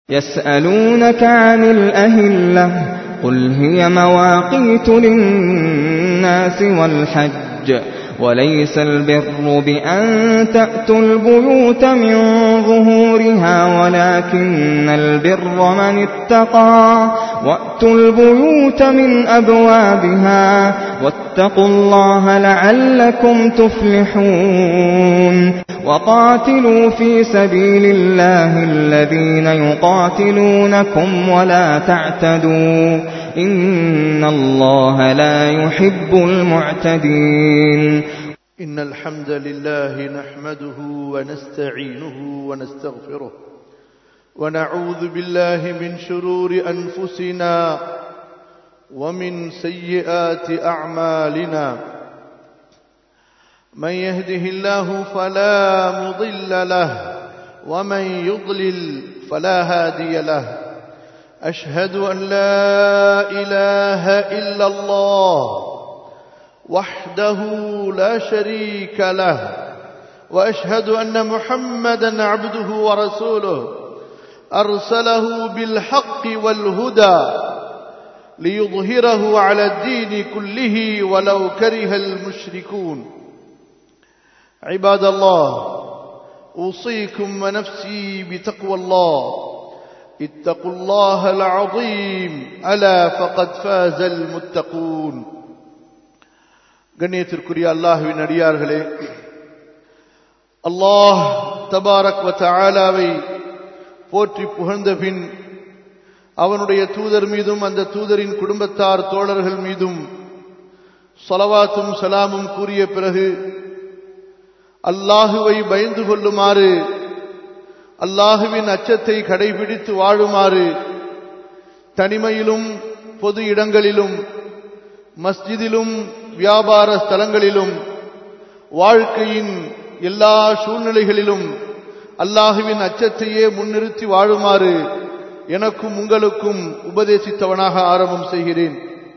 يسألونك عن الأهلة قل هي مواقيت للناس والحج وليس البر بأن تأتوا البيوت من ظهورها ولكن البر من اتقى وأتوا البيوت من أبوابها واتقوا الله لعلكم تفلحون وقاتلوا في سبيل الله الذين يقاتلونكم ولا تعتدوا إن الله لا يحب المعتدين إن الحمد لله نحمده ونستعينه ونستغفره ونعوذ بالله من شرور أنفسنا ومن سيئات أعمالنا من يهده الله فلا مضل له ومن يضلل فلا هادي له أشهد أن لا إله إلا الله وحده لا شريك له وأشهد أن محمدا عبده ورسوله أرسله بالحق والهدى ليظهره على الدين كله ولو كره المشركون عباد الله أوصيكم ونفسي بتقوى الله اتقوا الله العظيم ألا فقد فاز المتقون கண்ணியத்திற்குரிய அல்லாஹுவின் அடியார்களே அல்லாஹ் தபாரக் வத்தாலாவை போற்றி புகழ்ந்த பின் அவனுடைய தூதர் மீதும் அந்த தூதரின் குடும்பத்தார் தோழர்கள் மீதும் சொலவாத்தும் சலாமும் கூறிய பிறகு அல்லாஹுவை பயந்து கொள்ளுமாறு அல்லாஹுவின் அச்சத்தை கடைபிடித்து வாழுமாறு தனிமையிலும் பொது இடங்களிலும் மஸ்ஜிதிலும் வியாபார ஸ்தலங்களிலும் வாழ்க்கையின் எல்லா சூழ்நிலைகளிலும் அல்லாஹுவின் அச்சத்தையே முன்னிறுத்தி வாழுமாறு எனக்கும் உங்களுக்கும் உபதேசித்தவனாக ஆரம்பம் செய்கிறேன்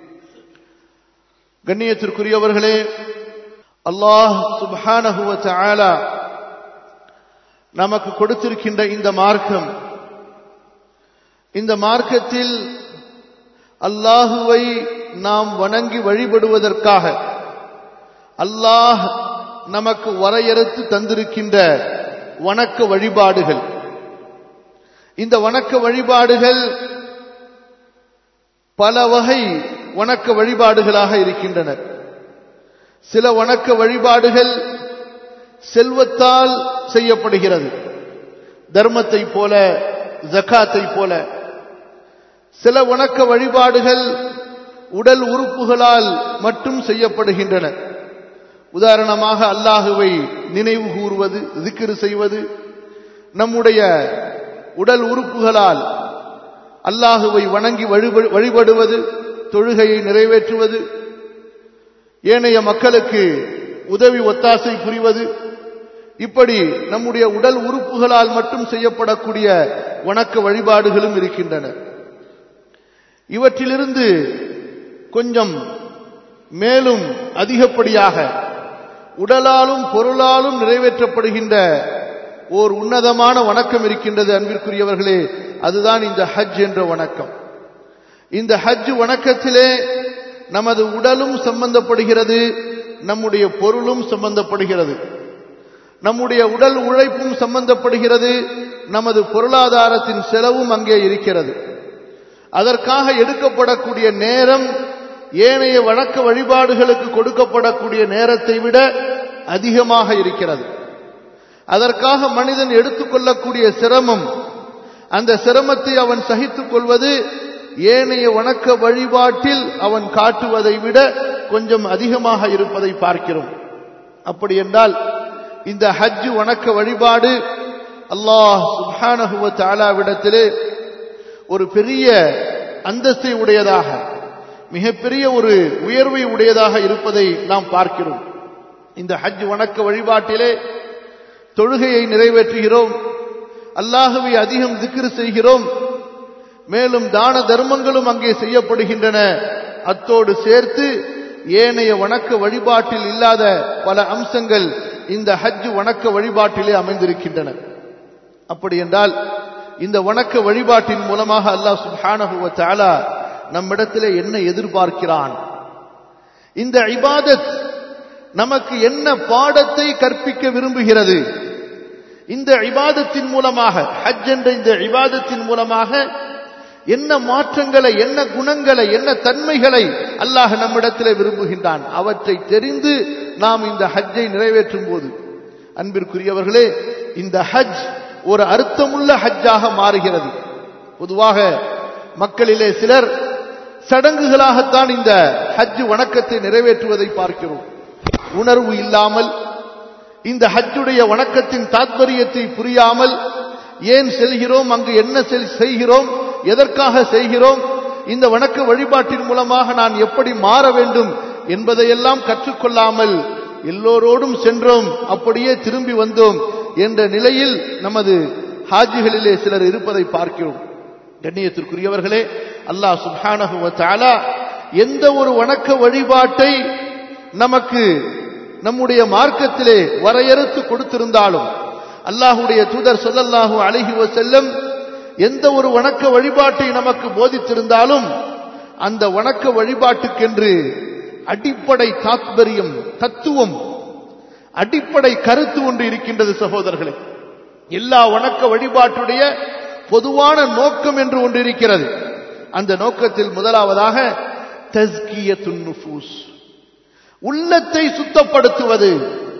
கண்ணியத்திற்குரியவர்களே அல்லாஹ் சுபானகுவ ஆலா நமக்கு கொடுத்திருக்கின்ற இந்த மார்க்கம் இந்த மார்க்கத்தில் அல்லாஹுவை நாம் வணங்கி வழிபடுவதற்காக அல்லாஹ் நமக்கு வரையறுத்து தந்திருக்கின்ற வணக்க வழிபாடுகள் இந்த வணக்க வழிபாடுகள் பல வகை வணக்க வழிபாடுகளாக இருக்கின்றன சில வணக்க வழிபாடுகள் செல்வத்தால் செய்யப்படுகிறது தர்மத்தை போல ஜக்காத்தை போல சில வணக்க வழிபாடுகள் உடல் உறுப்புகளால் மட்டும் செய்யப்படுகின்றன உதாரணமாக அல்லாஹுவை நினைவு கூறுவது திக்கிரு செய்வது நம்முடைய உடல் உறுப்புகளால் அல்லாஹுவை வணங்கி வழிபடுவது தொழுகையை நிறைவேற்றுவது ஏனைய மக்களுக்கு உதவி ஒத்தாசை புரிவது இப்படி நம்முடைய உடல் உறுப்புகளால் மட்டும் செய்யப்படக்கூடிய வணக்க வழிபாடுகளும் இருக்கின்றன இவற்றிலிருந்து கொஞ்சம் மேலும் அதிகப்படியாக உடலாலும் பொருளாலும் நிறைவேற்றப்படுகின்ற ஓர் உன்னதமான வணக்கம் இருக்கின்றது அன்பிற்குரியவர்களே அதுதான் இந்த ஹஜ் என்ற வணக்கம் இந்த ஹஜ் வணக்கத்திலே நமது உடலும் சம்பந்தப்படுகிறது நம்முடைய பொருளும் சம்பந்தப்படுகிறது நம்முடைய உடல் உழைப்பும் சம்பந்தப்படுகிறது நமது பொருளாதாரத்தின் செலவும் அங்கே இருக்கிறது அதற்காக எடுக்கப்படக்கூடிய நேரம் ஏனைய வழக்க வழிபாடுகளுக்கு கொடுக்கப்படக்கூடிய நேரத்தை விட அதிகமாக இருக்கிறது அதற்காக மனிதன் எடுத்துக்கொள்ளக்கூடிய சிரமம் அந்த சிரமத்தை அவன் சகித்துக் கொள்வது ஏனைய வணக்க வழிபாட்டில் அவன் காட்டுவதை விட கொஞ்சம் அதிகமாக இருப்பதை பார்க்கிறோம் அப்படி என்றால் இந்த ஹஜ் வணக்க வழிபாடு அல்லாஹ் சுபானகுவ தாலாவிடத்திலே ஒரு பெரிய அந்தஸ்தை உடையதாக மிகப்பெரிய ஒரு உயர்வை உடையதாக இருப்பதை நாம் பார்க்கிறோம் இந்த ஹஜ் வணக்க வழிபாட்டிலே தொழுகையை நிறைவேற்றுகிறோம் அல்லாஹுவை அதிகம் திக்ரு செய்கிறோம் மேலும் தான தர்மங்களும் அங்கே செய்யப்படுகின்றன அத்தோடு சேர்த்து ஏனைய வணக்க வழிபாட்டில் இல்லாத பல அம்சங்கள் இந்த ஹஜ் வணக்க வழிபாட்டிலே அமைந்திருக்கின்றன அப்படி என்றால் இந்த வணக்க வழிபாட்டின் மூலமாக அல்லாஹ் சுப்ஹானஹு வ தஆலா நம்மிடத்திலே என்ன எதிர்பார்க்கிறான் இந்த இபாதத் நமக்கு என்ன பாடத்தை கற்பிக்க விரும்புகிறது இந்த இபாதத்தின் மூலமாக ஹஜ் என்ற இந்த இபாதத்தின் மூலமாக என்ன மாற்றங்களை என்ன குணங்களை என்ன தன்மைகளை அல்லாஹ் நம்மிடத்திலே விரும்புகின்றான் அவற்றை தெரிந்து நாம் இந்த ஹஜ்ஜை நிறைவேற்றும் போது அன்பிற்குரியவர்களே இந்த ஹஜ் ஒரு அர்த்தமுள்ள ஹஜ்ஜாக மாறுகிறது பொதுவாக மக்களிலே சிலர் சடங்குகளாகத்தான் இந்த ஹஜ் வணக்கத்தை நிறைவேற்றுவதை பார்க்கிறோம் உணர்வு இல்லாமல் இந்த ஹஜ்ஜுடைய வணக்கத்தின் தாத்பரியத்தை புரியாமல் ஏன் செல்கிறோம் அங்கு என்ன செல்- செய்கிறோம் எதற்காக செய்கிறோம் இந்த வணக்க வழிபாட்டின் மூலமாக நான் எப்படி மாற வேண்டும் என்பதையெல்லாம் கற்றுக்கொள்ளாமல் எல்லோரோடும் சென்றோம் அப்படியே திரும்பி வந்தோம் என்ற நிலையில் நமது ஹாஜிகளிலே சிலர் இருப்பதை பார்க்கிறோம் கண்ணியத்திற்குரியவர்களே அல்லாஹ் சுப்ஹானஹு வ தஆலா எந்த ஒரு வணக்க வழிபாட்டை நமக்கு நம்முடைய மார்க்கத்திலே வரையறுத்து கொடுத்திருந்தாலும் அல்லாஹுடைய தூதர் ஸல்லல்லாஹு அலைஹி வஸல்லம் எந்த ஒரு வணக்க வழிபாட்டை நமக்கு போதித்திருந்தாலும் அந்த வணக்க வழிபாட்டுக்கென்று அடிப்படை தாத்பரியம் தத்துவம் அடிப்படை கருத்து ஒன்று இருக்கின்றது சகோதரர்களே எல்லா வணக்க வழிபாட்டுடைய பொதுவான நோக்கம் என்று ஒன்று இருக்கிறது அந்த நோக்கத்தில் முதலாவதாக தஸ்கியத்துன் நுஃபூஸ் உள்ளத்தை சுத்தப்படுத்துவது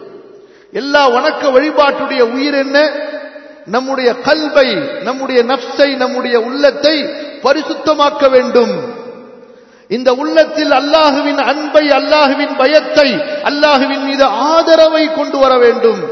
எல்லா வணக்க வழிபாட்டுடைய உயிர் என்ன நம்முடைய கல்வை நம்முடைய நப்சை நம்முடைய உள்ளத்தை பரிசுத்தமாக்க வேண்டும் இந்த உள்ளத்தில் அல்லாஹுவின் அன்பை அல்லாஹுவின் பயத்தை அல்லாஹுவின் மீது ஆதரவை கொண்டு வர வேண்டும்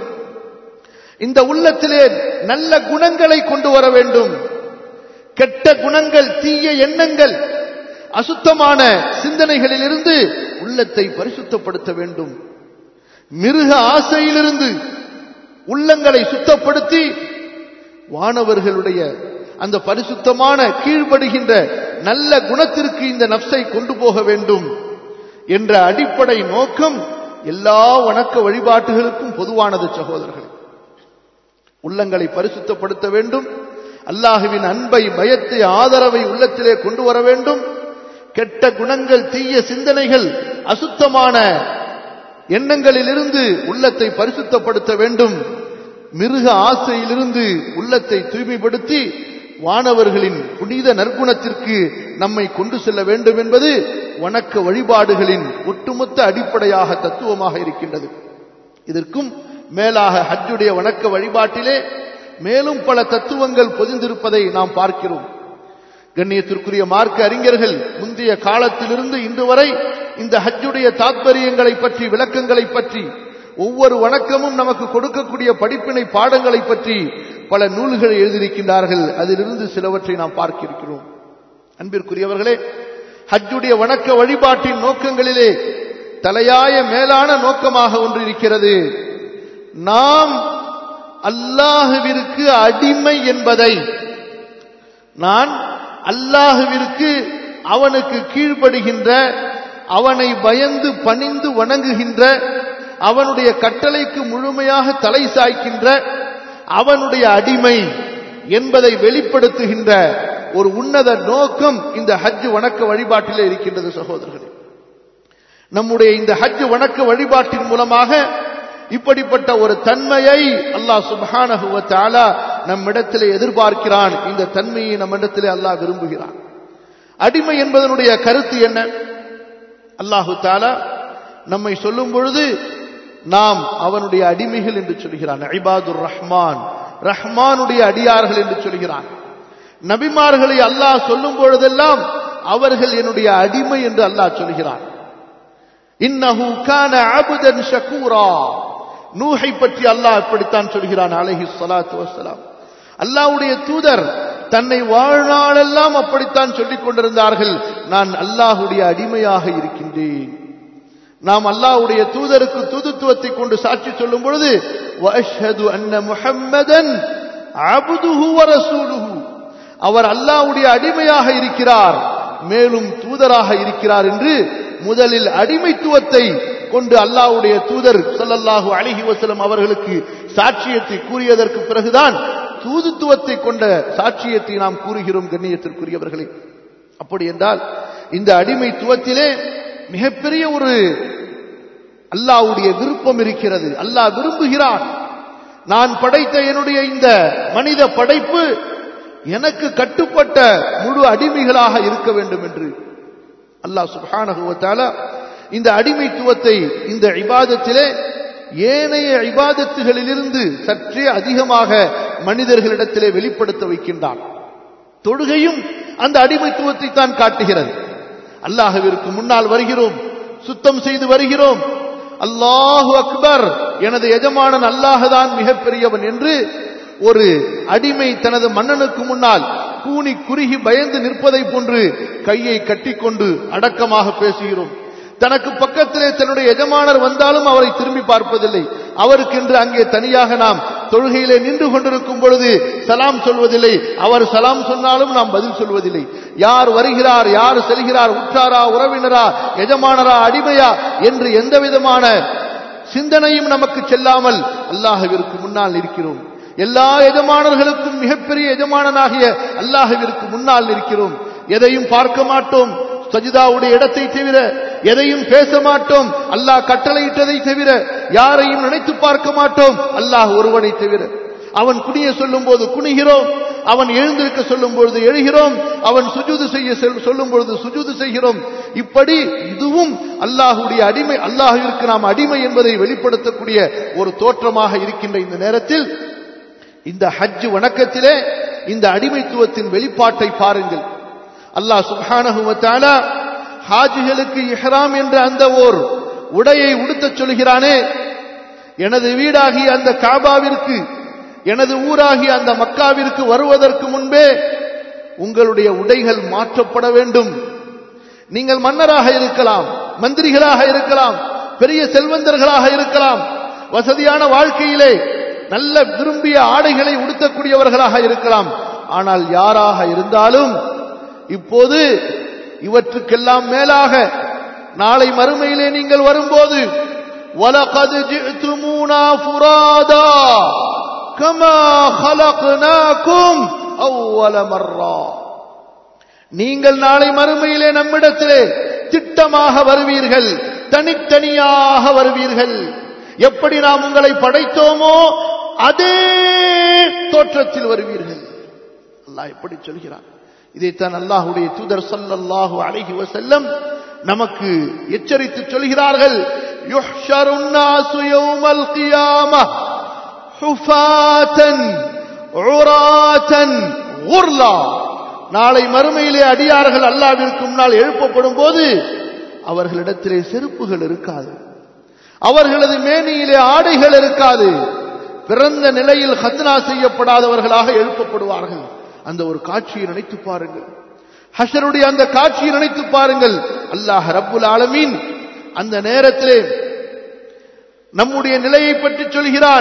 இந்த உள்ளத்திலே நல்ல குணங்களை கொண்டு வர வேண்டும் கெட்ட குணங்கள் தீய எண்ணங்கள் அசுத்தமான சிந்தனைகளிலிருந்து உள்ளத்தை பரிசுத்தப்படுத்த வேண்டும் மிருக ஆசையிலிருந்து உள்ளங்களை சுத்தப்படுத்தி வானவர்களுடைய அந்த பரிசுத்தமான கீழ்ப்படுகின்ற நல்ல குணத்திற்கு இந்த நப்சை கொண்டு போக வேண்டும் என்ற அடிப்படை நோக்கம் எல்லா வணக்க வழிபாட்டுகளுக்கும் பொதுவானது சகோதரர்கள் உள்ளங்களை பரிசுத்தப்படுத்த வேண்டும் அல்லாஹுவின் அன்பை பயத்தை ஆதரவை உள்ளத்திலே கொண்டு வர வேண்டும் கெட்ட குணங்கள் தீய சிந்தனைகள் அசுத்தமான எண்ணங்களிலிருந்து உள்ளத்தை பரிசுத்தப்படுத்த வேண்டும் மிருக ஆசையிலிருந்து உள்ளத்தை தூய்மைப்படுத்தி வானவர்களின் புனித நற்குணத்திற்கு நம்மை கொண்டு செல்ல வேண்டும் என்பது வணக்க வழிபாடுகளின் ஒட்டுமொத்த அடிப்படையாக தத்துவமாக இருக்கின்றது இதற்கும் மேலாக ஹஜ்ஜுடைய வணக்க வழிபாட்டிலே மேலும் பல தத்துவங்கள் பொதிந்திருப்பதை நாம் பார்க்கிறோம் கண்ணியத்திற்குரிய மார்க்க அறிஞர்கள் முந்தைய காலத்திலிருந்து இன்று வரை இந்த ஹஜ்ஜுடைய தாத்பரியங்களை பற்றி விளக்கங்களை பற்றி ஒவ்வொரு வணக்கமும் நமக்கு கொடுக்கக்கூடிய படிப்பினை பாடங்களை பற்றி பல நூல்களை எழுதியிருக்கின்றார்கள் அதிலிருந்து சிலவற்றை நாம் பார்க்க இருக்கிறோம் அன்பிற்குரியவர்களே ஹஜ்ஜுடைய வணக்க வழிபாட்டின் நோக்கங்களிலே தலையாய மேலான நோக்கமாக ஒன்று இருக்கிறது நாம் அல்லாஹுவிற்கு அடிமை என்பதை நான் அல்லாஹுவிற்கு அவனுக்கு கீழ்ப்படுகின்ற அவனை பயந்து பணிந்து வணங்குகின்ற அவனுடைய கட்டளைக்கு முழுமையாக தலை சாய்க்கின்ற அவனுடைய அடிமை என்பதை வெளிப்படுத்துகின்ற ஒரு உன்னத நோக்கம் இந்த ஹஜ் வணக்க வழிபாட்டிலே இருக்கின்றது சகோதரர்களே நம்முடைய இந்த ஹஜ் வணக்க வழிபாட்டின் மூலமாக இப்படிப்பட்ட ஒரு தன்மையை அல்லாஹ் சுப்ஹானஹு வ தஆலா நம்மிடத்திலே எதிர்பார்க்கிறான் இந்த தன்மையை நம்மிடத்திலே அல்லாஹ் விரும்புகிறான் அடிமை என்பதனுடைய கருத்து என்ன அல்லாஹு தாலா நம்மை சொல்லும் பொழுது நாம் அவனுடைய அடிமைகள் என்று சொல்கிறான் ஐபாதுர் ரஹ்மான் ரஹ்மானுடைய அடியார்கள் என்று சொல்கிறான் நபிமார்களை அல்லாஹ் சொல்லும் பொழுதெல்லாம் அவர்கள் என்னுடைய அடிமை என்று அல்லாஹ் சொல்கிறான் இன்னஹு கான அபுதன் ஷகூரா நூஹை பற்றி அல்லாஹ் இப்படித்தான் சொல்கிறான் அலைஹி ஸலாத்து வஸ்ஸலாம் அல்லாஹ்வுடைய தூதர் தன்னை வாழ்நாளெல்லாம் அப்படித்தான் சொல்லிக் கொண்டிருந்தார்கள் நான் அல்லாஹ்வுடைய அடிமையாக இருக்கின்றேன் நாம் அல்லாஹ்வுடைய தூதருக்கு தூதுத்துவத்தை கொண்டு சாட்சி சொல்லும் பொழுது வஅஷ்ஹது அன்ன முஹம்மதன் அப்துஹு வ ரசூலுஹு அவர் அல்லாஹ்வுடைய அடிமையாக இருக்கிறார் மேலும் தூதராக இருக்கிறார் என்று முதலில் அடிமைத்துவத்தை கொண்டு அல்லாஹ்வுடைய தூதர் ஸல்லல்லாஹு அலைஹி வஸல்லம் அவர்களுக்கு சாட்சியத்தை கூறியதற்கு பிறகுதான் தூதுத்துவத்தை கொண்ட சாட்சியத்தை நாம் கூறுகிறோம் கண்ணியத்திற்குரியவர்களே அப்படி என்றால் இந்த அடிமைத்துவத்திலே மிகப்பெரிய ஒரு அல்லாஹ்வுடைய விருப்பம் இருக்கிறது அல்லாஹ் விரும்புகிறான் நான் படைத்த என்னுடைய இந்த மனித படைப்பு எனக்கு கட்டுப்பட்ட முழு அடிமைகளாக இருக்க வேண்டும் என்று அல்லாஹ் சுப்ஹானஹு வ தஆலா இந்த அடிமைத்துவத்தை இந்த இபாதத்திலே ஏனைய இபாதத்துகளிலிருந்து சற்றே அதிகமாக மனிதர்களிடத்திலே வெளிப்படுத்த வைக்கின்றான் தொழுகையும் அந்த அடிமைத்துவத்தை தான் காட்டுகிறது அல்லாஹ்விற்கு முன்னால் வருகிறோம் சுத்தம் செய்து வருகிறோம் அல்லாஹு அக்பர் எனது எஜமானன் அல்லாஹுதான் மிகப்பெரியவன் என்று ஒரு அடிமை தனது மன்னனுக்கு முன்னால் கூனி குறுகி பயந்து நிற்பதை போன்று கையை கட்டிக்கொண்டு அடக்கமாக பேசுகிறோம் தனக்கு பக்கத்திலே தன்னுடைய எஜமானர் வந்தாலும் அவரை திரும்பி பார்ப்பதில்லை அவருக்கென்று அங்கே தனியாக நாம் தொழுகையிலே நின்று கொண்டிருக்கும் பொழுது சலாம் சொல்வதில்லை அவர் சலாம் சொன்னாலும் நாம் பதில் சொல்வதில்லை யார் வருகிறார் யார் செல்கிறார் உற்றாரா உறவினரா எஜமானரா அடிமையா என்று எந்த விதமான சிந்தனையும் நமக்கு செல்லாமல் அல்லாஹுவிற்கு முன்னால் நிற்கிறோம் எல்லா எஜமானர்களுக்கும் மிகப்பெரிய எஜமானனாகிய அல்லாஹுவிற்கு முன்னால் நிற்கிறோம் எதையும் பார்க்க மாட்டோம் சஜிதாவுடைய இடத்தை தவிர எதையும் பேச மாட்டோம் அல்லாஹ் கட்டளையிட்டதை தவிர யாரையும் நினைத்து பார்க்க மாட்டோம் அல்லாஹ் ஒருவனை தவிர அவன் குனிய சொல்லும் போது குனிகிறோம் அவன் எழுந்திருக்க சொல்லும் பொழுது எழுகிறோம் அவன் சுஜூது செய்ய செல்- சொல்லும் பொழுது சுஜூது செய்கிறோம் இப்படி இதுவும் அல்லாஹுடைய அடிமை அல்லாஹுவிற்கு நாம் அடிமை என்பதை வெளிப்படுத்தக்கூடிய ஒரு தோற்றமாக இருக்கின்ற இந்த நேரத்தில் இந்த ஹஜ் வணக்கத்திலே இந்த அடிமைத்துவத்தின் வெளிப்பாட்டை பாருங்கள் அல்லாஹ் சுப்ஹானஹு வ தஆலா ஹாஜிகளுக்கு இஹ்ராம் என்ற அந்த ஓர் உடையை உடுத்தச் சொல்கிறானே எனது வீடாகிய அந்த காபாவிற்கு எனது ஊராகிய அந்த மக்காவிற்கு வருவதற்கு முன்பே உங்களுடைய உடைகள் மாற்றப்பட வேண்டும் நீங்கள் மன்னராக இருக்கலாம் மந்திரிகளாக இருக்கலாம் பெரிய செல்வந்தர்களாக இருக்கலாம் வசதியான வாழ்க்கையிலே நல்ல விரும்பிய ஆடைகளை உடுத்தக்கூடியவர்களாக இருக்கலாம் ஆனால் யாராக இருந்தாலும் இப்போது இவற்றுக்கெல்லாம் மேலாக நாளை மறுமையிலே நீங்கள் வரும்போது وَلَقَدْ جِئْتُمُونَا فُرَادًا كَمَا خَلَقْنَاكُمْ أَوَّلَ مَرَّةٍ நீங்கள் நாளை மறுமையிலே நம்மிடத்திலே திட்டமாக வருவீர்கள் தனித்தனியாக வருவீர்கள் எப்படி நாம் உங்களை படைத்தோமோ அதே தோற்றத்தில் வருவீர்கள் அல்லாஹ் எப்படி சொல்கிறான் இதைத்தான் அல்லாஹுடைய தூதர் ஸல்லல்லாஹு அலைஹி வஸல்லம் நமக்கு எச்சரித்து சொல்கிறார்கள் யுஹ்ஷருன் நாசு யௌமல் கியாமஹ் ஹுஃபாத்தன் உராத்தன் உர்லா நாளை மறுமையிலே அடியார்கள் அல்லாவிற்கு முன்னால் எழுப்பப்படும் போது அவர்களிடத்திலே செருப்புகள் இருக்காது அவர்களது மேனியிலே ஆடைகள் இருக்காது பிறந்த நிலையில் ஹத்னா செய்யப்படாதவர்களாக எழுப்பப்படுவார்கள் அந்த ஒரு காட்சியை நினைத்து பாருங்கள் ஹஷருடைய அந்த காட்சியை நினைத்து பாருங்கள் அல்லாஹ் ரப்புல் ஆலமீன் அந்த நேரத்திலே நம்முடைய நிலையை பற்றி சொல்கிறான்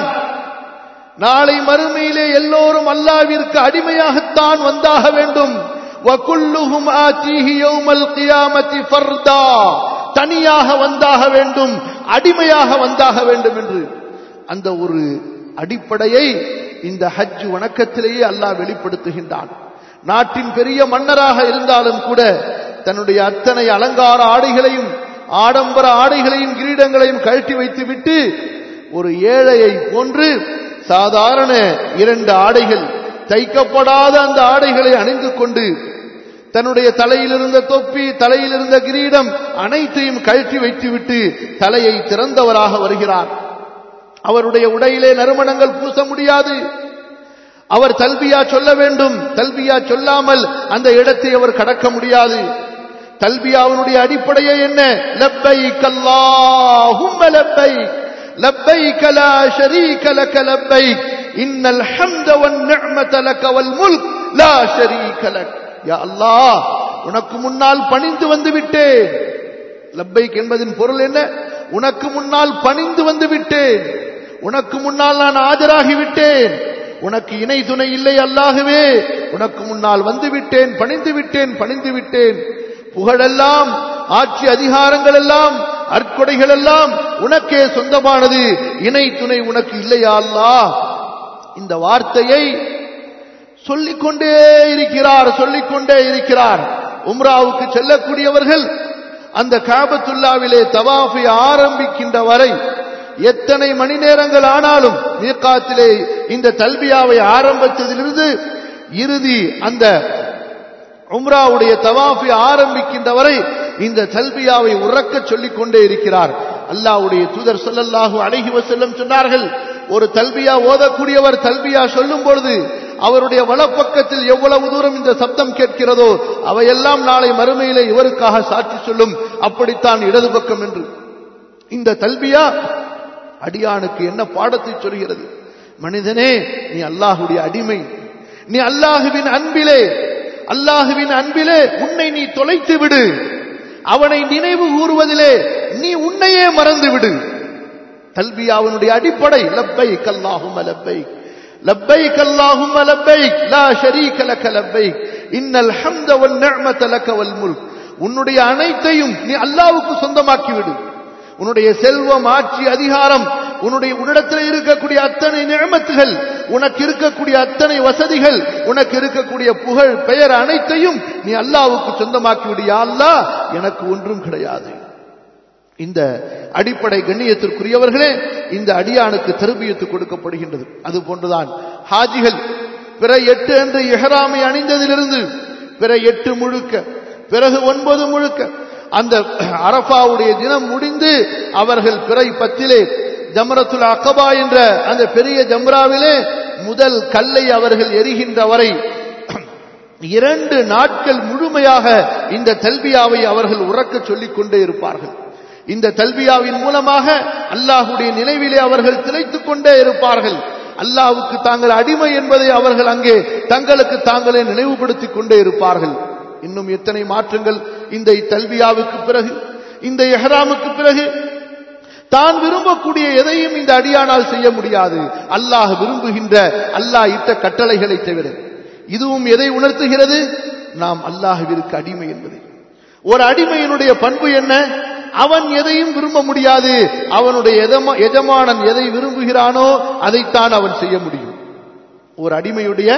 நாளை மறுமையிலே எல்லோரும் அல்லாவிற்கு அடிமையாகத்தான் வந்தாக வேண்டும் وَكُلُّهُمْ آتِيهِ يَوْمَ الْقِيَامَةِ فَرْدًا தனியாக வந்தாக வேண்டும் அடிமையாக வந்தாக வேண்டும் என்று அந்த ஒரு அடிப்படையை இந்த ஹஜ் வணக்கத்திலேயே அல்லாஹ் வெளிப்படுத்துகின்றான் நாட்டின் பெரிய மன்னராக இருந்தாலும் கூட தன்னுடைய அத்தனை அலங்கார ஆடைகளையும் ஆடம்பர ஆடைகளையும் கிரீடங்களையும் கழட்டி வைத்துவிட்டு ஒரு ஏழையை போன்று சாதாரண இரண்டு ஆடைகள் தைக்கப்படாத அந்த ஆடைகளை அணிந்து கொண்டு தன்னுடைய தலையில் இருந்த தொப்பி தலையில் இருந்த கிரீடம் அனைத்தையும் கழற்றி வைத்துவிட்டு தலையை திறந்தவராக வருகிறார் அவருடைய உடையிலே நறுமணங்கள் பூச முடியாது அவர் தல்பியா சொல்ல வேண்டும் தல்பியா சொல்லாமல் அந்த இடத்தை அவர் கடக்க முடியாது தல்பியாவினுடைய அடிப்படையே என்ன லப்பைக் அல்லாஹும்ம லப்பைக் لبيك لا شريك لك لبيك إن الحمد والنعمة لك والملك لا شريك لك يا الله உனக்கு முன்னால் பணிந்து வந்து விட்டேன் லப்பைக் என்பதின் பொருள் என்ன உனக்கு முன்னால் பணிந்து வந்து விட்டேன் உனக்கு முன்னால் நான் ஆஜராகி விட்டேன் உனக்கு இணை துணை இல்லை அல்லாகவே உனக்கு முன்னால் வந்து விட்டேன் பணிந்து விட்டேன் பணிந்து விட்டேன் புகழெல்லாம் ஆட்சி அதிகாரங்கள் எல்லாம் அற்கொடைகள் எல்லாம் உனக்கே சொந்தமானது இணை துணை உனக்கு இல்லையா அல்லாஹ் இந்த வார்த்தையை சொல்லிக்கொண்டே இருக்கிறார் சொல்லிக்கொண்டே இருக்கிறார் உம்ராவுக்கு செல்லக்கூடியவர்கள் அந்த காபத்துல்லாவிலே தவாஃபை ஆரம்பிக்கின்ற வரை எத்தனை மணி நேரங்கள் ஆனாலும் மீகாத்திலே இந்த தல்பியாவை ஆரம்பித்ததிலிருந்து இறுதி அந்த உம்ராவுடைய தவாஃபை ஆரம்பிக்கின்ற வரை இந்த தல்பியாவை உறக்க சொல்லிக் கொண்டே இருக்கிறார் அல்லாஹ்வுடைய தூதர் ஸல்லல்லாஹு அலைஹி வஸல்லம் சொன்னார்கள் ஒரு தல்பியா ஓதக்கூடியவர் தல்பியா சொல்லும் பொழுது அவருடைய வலப்பக்கத்தில் எவ்வளவு தூரம் இந்த சப்தம் கேட்கிறதோ அவையெல்லாம் நாளை மறுமையிலே இவருக்காக சாட்சி சொல்லும் அப்படித்தான் இடது பக்கம் என்று இந்த தல்பியா அடியானுக்கு என்ன பாடத்தை சொல்கிறது மனிதனே நீ அல்லாஹுடைய அடிமை நீ அல்லாஹுவின் அன்பிலே அல்லாஹுவின் அன்பிலே உன்னை நீ தொலைத்து விடு அவனை நினைவு கூறுவதிலே நீ உன்னையே மறந்து விடு தல்பியாவினுடைய அடிப்படை லப்பைக் அல்லாஹும்ம லப்பைக் லப்பைக் அல்லாஹும்ம லப்பைக் லா ஷரீக லக லப்பைக் இன்னல் ஹம்த வன் நிஅமத லக வல் முல்க் உன்னுடைய அனைத்தையும் நீ அல்லாஹ்வுக்கு சொந்தமாக்கி விடு உன்னுடைய செல்வம் ஆட்சி அதிகாரம் உன்னுடைய உன்னிடத்தில் இருக்கக்கூடிய அத்தனை நியமத்துகள் உனக்கு இருக்கக்கூடிய அத்தனை வசதிகள் உனக்கு இருக்கக்கூடிய புகழ் பெயர் அனைத்தையும் நீ அல்லாவுக்கு சொந்தமாக்கி விடியா அல்லா எனக்கு ஒன்றும் கிடையாது இந்த அடிப்படை கண்ணியத்திற்குரியவர்களே இந்த அடியானுக்கு தருபியத்து கொடுக்கப்படுகின்றது அது போன்றுதான் ஹாஜிகள் பிற எட்டு என்று எஹராமை அணிந்ததிலிருந்து பிற எட்டு முழுக்க பிறகு ஒன்பது முழுக்க அந்த அரபாவுடைய தினம் முடிந்து அவர்கள் பிறை பத்திலே ஜமரத்துல் அக்கபா என்ற அந்த பெரிய ஜம்ராவிலே முதல் கல்லை அவர்கள் எரிகின்ற வரை இரண்டு நாட்கள் முழுமையாக இந்த தல்பியாவை அவர்கள் உறக்க சொல்லிக் கொண்டே இருப்பார்கள் இந்த தல்பியாவின் மூலமாக அல்லாஹுடைய நினைவிலே அவர்கள் திளைத்துக் கொண்டே இருப்பார்கள் அல்லாஹுக்கு தாங்கள் அடிமை என்பதை அவர்கள் அங்கே தங்களுக்கு தாங்களே நினைவுபடுத்திக் கொண்டே இருப்பார்கள் இன்னும் எத்தனை மாற்றங்கள் இந்த தல்பியாவுக்கு பிறகு இந்த எஹராமுக்கு பிறகு தான் விரும்பக்கூடிய எதையும் இந்த அடியானால் செய்ய முடியாது அல்லாஹ் விரும்புகின்ற அல்லாஹ் இட்ட கட்டளைகளை தவிர இதுவும் எதை உணர்த்துகிறது நாம் அல்லாஹுவிற்கு அடிமை என்பதை ஒரு அடிமையினுடைய பண்பு என்ன அவன் எதையும் விரும்ப முடியாது அவனுடைய எதமா- எஜமானன் எதை விரும்புகிறானோ அதைத்தான் அவன் செய்ய முடியும் ஒரு அடிமையுடைய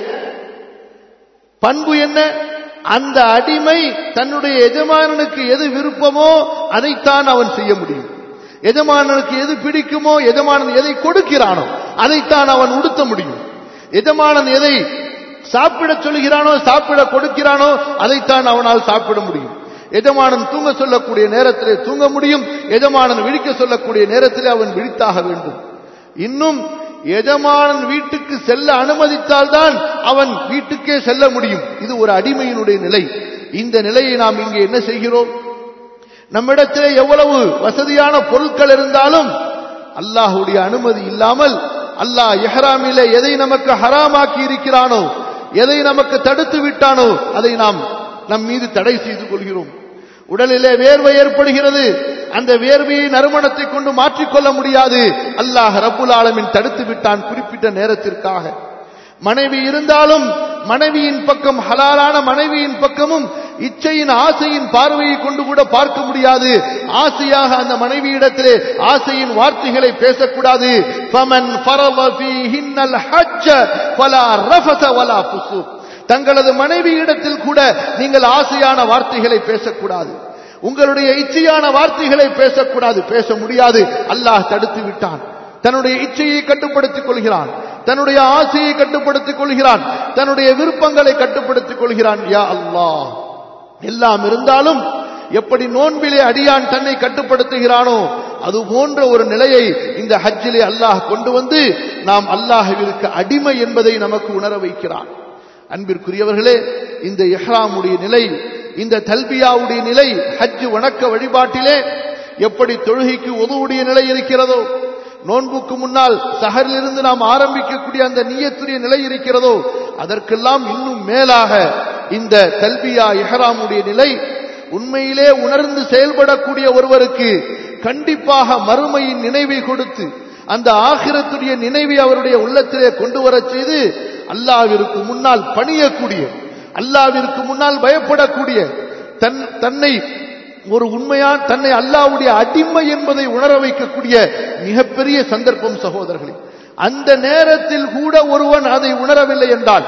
பண்பு என்ன அந்த அடிமை தன்னுடைய எஜமானனுக்கு எது விருப்பமோ அதைத்தான் அவன் செய்ய முடியும் எஜமானனுக்கு எது பிடிக்குமோ எஜமானன் எதை கொடுக்கிறானோ அதைத்தான் அவன் உடுத்த முடியும் எஜமானன் எதை சாப்பிட சொல்கிறானோ சாப்பிட கொடுக்கிறானோ அதைத்தான் அவனால் சாப்பிட முடியும் எஜமானன் தூங்க சொல்லக்கூடிய நேரத்திலே தூங்க முடியும் எஜமானன் விழிக்க சொல்லக்கூடிய நேரத்திலே அவன் விழித்தாக வேண்டும் இன்னும் எஜமானன் வீட்டுக்கு செல்ல அனுமதித்தால்தான் அவன் வீட்டுக்கே செல்ல முடியும் இது ஒரு அடிமையினுடைய நிலை இந்த நிலையை நாம் இங்கே என்ன செய்கிறோம் நம்மிடத்திலே எவ்வளவு வசதியான பொருட்கள் இருந்தாலும் அல்லாஹுடைய அனுமதி இல்லாமல் அல்லாஹ் எஹ்ராமிலே எதை நமக்கு ஹராமாக்கி இருக்கிறானோ எதை நமக்கு தடுத்து விட்டானோ அதை நாம் நம் மீது தடை செய்து கொள்கிறோம் உடலிலே வேர்வை ஏற்படுகிறது அந்த வேர்வையை நறுமணத்தை கொண்டு மாற்றிக்கொள்ள முடியாது அல்லாஹ் ரப்புல் ஆலமின் தடுத்து விட்டான் குறிப்பிட்ட நேரத்திற்காக மனைவி இருந்தாலும் மனைவியின் பக்கம் ஹலாலான மனைவியின் பக்கமும் இச்சையின் ஆசையின் பார்வையை கொண்டு கூட பார்க்க முடியாது ஆசையாக அந்த மனைவியிடத்திலே ஆசையின் வார்த்தைகளை பேசக்கூடாது ஃபமன் ஃபரத ஃபீஹின்னல் ஹஜ்ஜ ஃபலா ரஃபஸ வலா ஃபுசூக் தங்களது மனைவியிடத்தில் கூட நீங்கள் ஆசையான வார்த்தைகளை பேசக்கூடாது உங்களுடைய இச்சையான வார்த்தைகளை பேசக்கூடாது பேச முடியாது அல்லாஹ் தடுத்து விட்டான் தன்னுடைய இச்சையை கட்டுப்படுத்திக் கொள்கிறான் தன்னுடைய ஆசையை கட்டுப்படுத்திக் கொள்கிறான் தன்னுடைய விருப்பங்களை கட்டுப்படுத்திக் கொள்கிறான் யா அல்லாஹ் எல்லாம் இருந்தாலும் எப்படி நோன்பிலே அடியான் தன்னை கட்டுப்படுத்துகிறானோ அது போன்ற ஒரு நிலையை இந்த ஹஜ்ஜிலே அல்லாஹ் கொண்டு வந்து நாம் அல்லாஹ்விற்கு அடிமை என்பதை நமக்கு உணர வைக்கிறான் அன்பிற்குரியவர்களே இந்த இஹ்ராமுடைய நிலை இந்த தல்பியாவுடைய நிலை ஹஜ் வணக்க வழிபாட்டிலே எப்படி தொழுகைக்கு உதவுடைய நிலை இருக்கிறதோ நோன்புக்கு முன்னால் சஹரிலிருந்து நாம் ஆரம்பிக்கக்கூடிய அந்த நீயத்துடைய நிலை இருக்கிறதோ அதற்கெல்லாம் இன்னும் மேலாக இந்த தல்பியா இஹ்ராமுடைய நிலை உண்மையிலே உணர்ந்து செயல்படக்கூடிய ஒருவருக்கு கண்டிப்பாக மறுமையின் நினைவை கொடுத்து அந்த ஆகிரத்துடைய நினைவை அவருடைய உள்ளத்திலே கொண்டு வரச் செய்து அல்லாவிற்கு முன்னால் பணியக்கூடிய அல்லாவிற்கு முன்னால் பயப்படக்கூடிய தன் தன்னை ஒரு உண்மையா தன்னை அல்லாவுடைய அடிமை என்பதை உணர வைக்கக்கூடிய மிகப்பெரிய சந்தர்ப்பம் சகோதரர்களே அந்த நேரத்தில் கூட ஒருவன் அதை உணரவில்லை என்றால்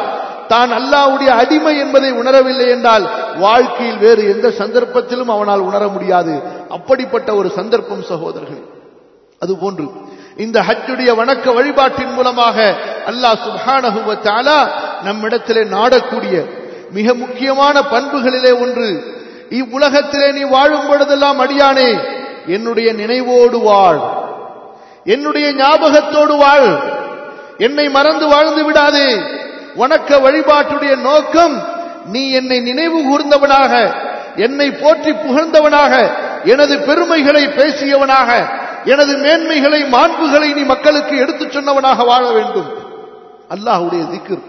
தான் அல்லாஹ்வுடைய அடிமை என்பதை உணரவில்லை என்றால் வாழ்க்கையில் வேறு எந்த சந்தர்ப்பத்திலும் அவனால் உணர முடியாது அப்படிப்பட்ட ஒரு சந்தர்ப்பம் சகோதரர்களே அதுபோன்று இந்த ஹஜ்ஜுடைய வணக்க வழிபாட்டின் மூலமாக அல்லாஹ் சுப்ஹானஹு வ தஆலா நம்மிடத்திலே நாடக்கூடிய மிக முக்கியமான பண்புகளிலே ஒன்று இவ்வுலகத்திலே நீ வாழும் பொழுதெல்லாம் அடியானே என்னுடைய நினைவோடு வாழ் என்னுடைய ஞாபகத்தோடு வாழ் என்னை மறந்து வாழ்ந்து விடாதே வணக்க வழிபாட்டுடைய நோக்கம் நீ என்னை நினைவு கூர்ந்தவனாக என்னை போற்றி புகழ்ந்தவனாக எனது பெருமைகளை பேசியவனாக எனது மேன்மைகளை மாண்புகளை நீ மக்களுக்கு எடுத்துச் சொன்னவனாக வாழ வேண்டும் அல்லாஹ்வுடைய திக்ர்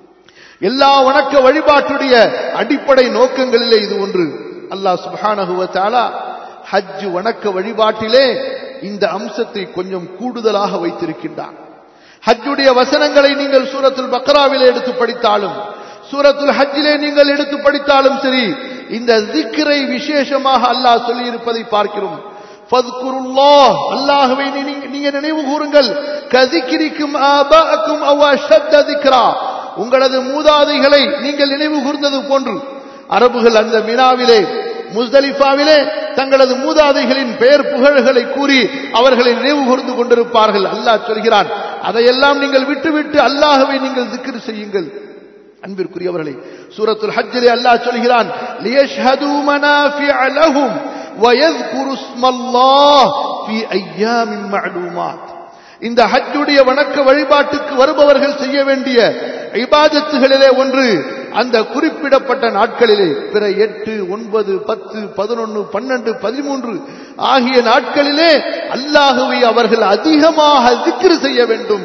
எல்லா வணக்க வழிபாட்டுடைய அடிப்படை நோக்கங்களிலே இது ஒன்று அல்லாஹ் சுப்ஹானஹு வ தஆலா ஹஜ் வணக்க வழிபாட்டிலே இந்த அம்சத்தை கொஞ்சம் கூடுதலாக வைத்திருக்கின்றான் ஹஜ்ஜுடைய வசனங்களை நீங்கள் சூரத்துல் பக்ராவிலே எடுத்து படித்தாலும் சூரத்துல் ஹஜ்ஜிலே நீங்கள் எடுத்து படித்தாலும் சரி இந்த திக்ரை விசேஷமாக அல்லாஹ் சொல்லி இருப்பதை பார்க்கிறோம் ஃபத்குருல்லாஹ் அல்லாஹ்வை நீ- நீங்க நினைவு கூறுங்கள் கதிக்கிரிக்கும் ஆபாக்கும் அவ் அஷத்த திக்ரா உங்களது மூதாதைகளை நீங்கள் நினைவு கூர்ந்தது போன்று அரபுகள் அந்த மினாவிலே முஸ்தலிஃபாவிலே தங்களது மூதாதைகளின் பெயர் புகழ்களை கூறி அவர்களை நினைவு கூர்ந்து கொண்டிருப்பார்கள் அல்லாஹ் சொல்கிறான் அதையெல்லாம் நீங்கள் விட்டுவிட்டு அல்லாஹ்வை நீங்கள் திக்ர் செய்யுங்கள் அன்பிற்குரியவர்களே சூரத்துல் ஹஜ்ஜிலே அல்லாஹ் சொல்கிறான் லியஷ்ஹது மனாஃபிஅ லஹும் வயذ்குரு ஸ்மல்லாஹ் ஃபீ அய்யாமின் மஅலூமாத் இந்த ஹஜ்ஜுடைய வணக்க வழிபாட்டுக்கு வருபவர்கள் செய்ய வேண்டிய இபாதத்துகளிலே ஒன்று அந்த குறிப்பிடப்பட்ட நாட்களிலே பிற எட்டு ஒன்பது பத்து பதினொன்று பன்னெண்டு பதிமூன்று ஆகிய நாட்களிலே அல்லாஹுவை அவர்கள் அதிகமாக திக்ரு செய்ய வேண்டும்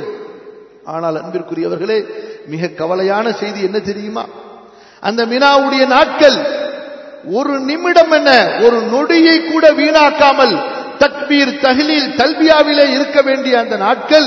ஆனால் அன்பிற்குரியவர்களே மிக கவலையான செய்தி என்ன தெரியுமா அந்த மினாவுடைய நாட்கள் ஒரு நிமிடம் என்ன ஒரு நொடியை கூட வீணாக்காமல் தக்பீர் தஹ்லீல் தல்பியாவிலே இருக்க வேண்டிய அந்த நாட்கள்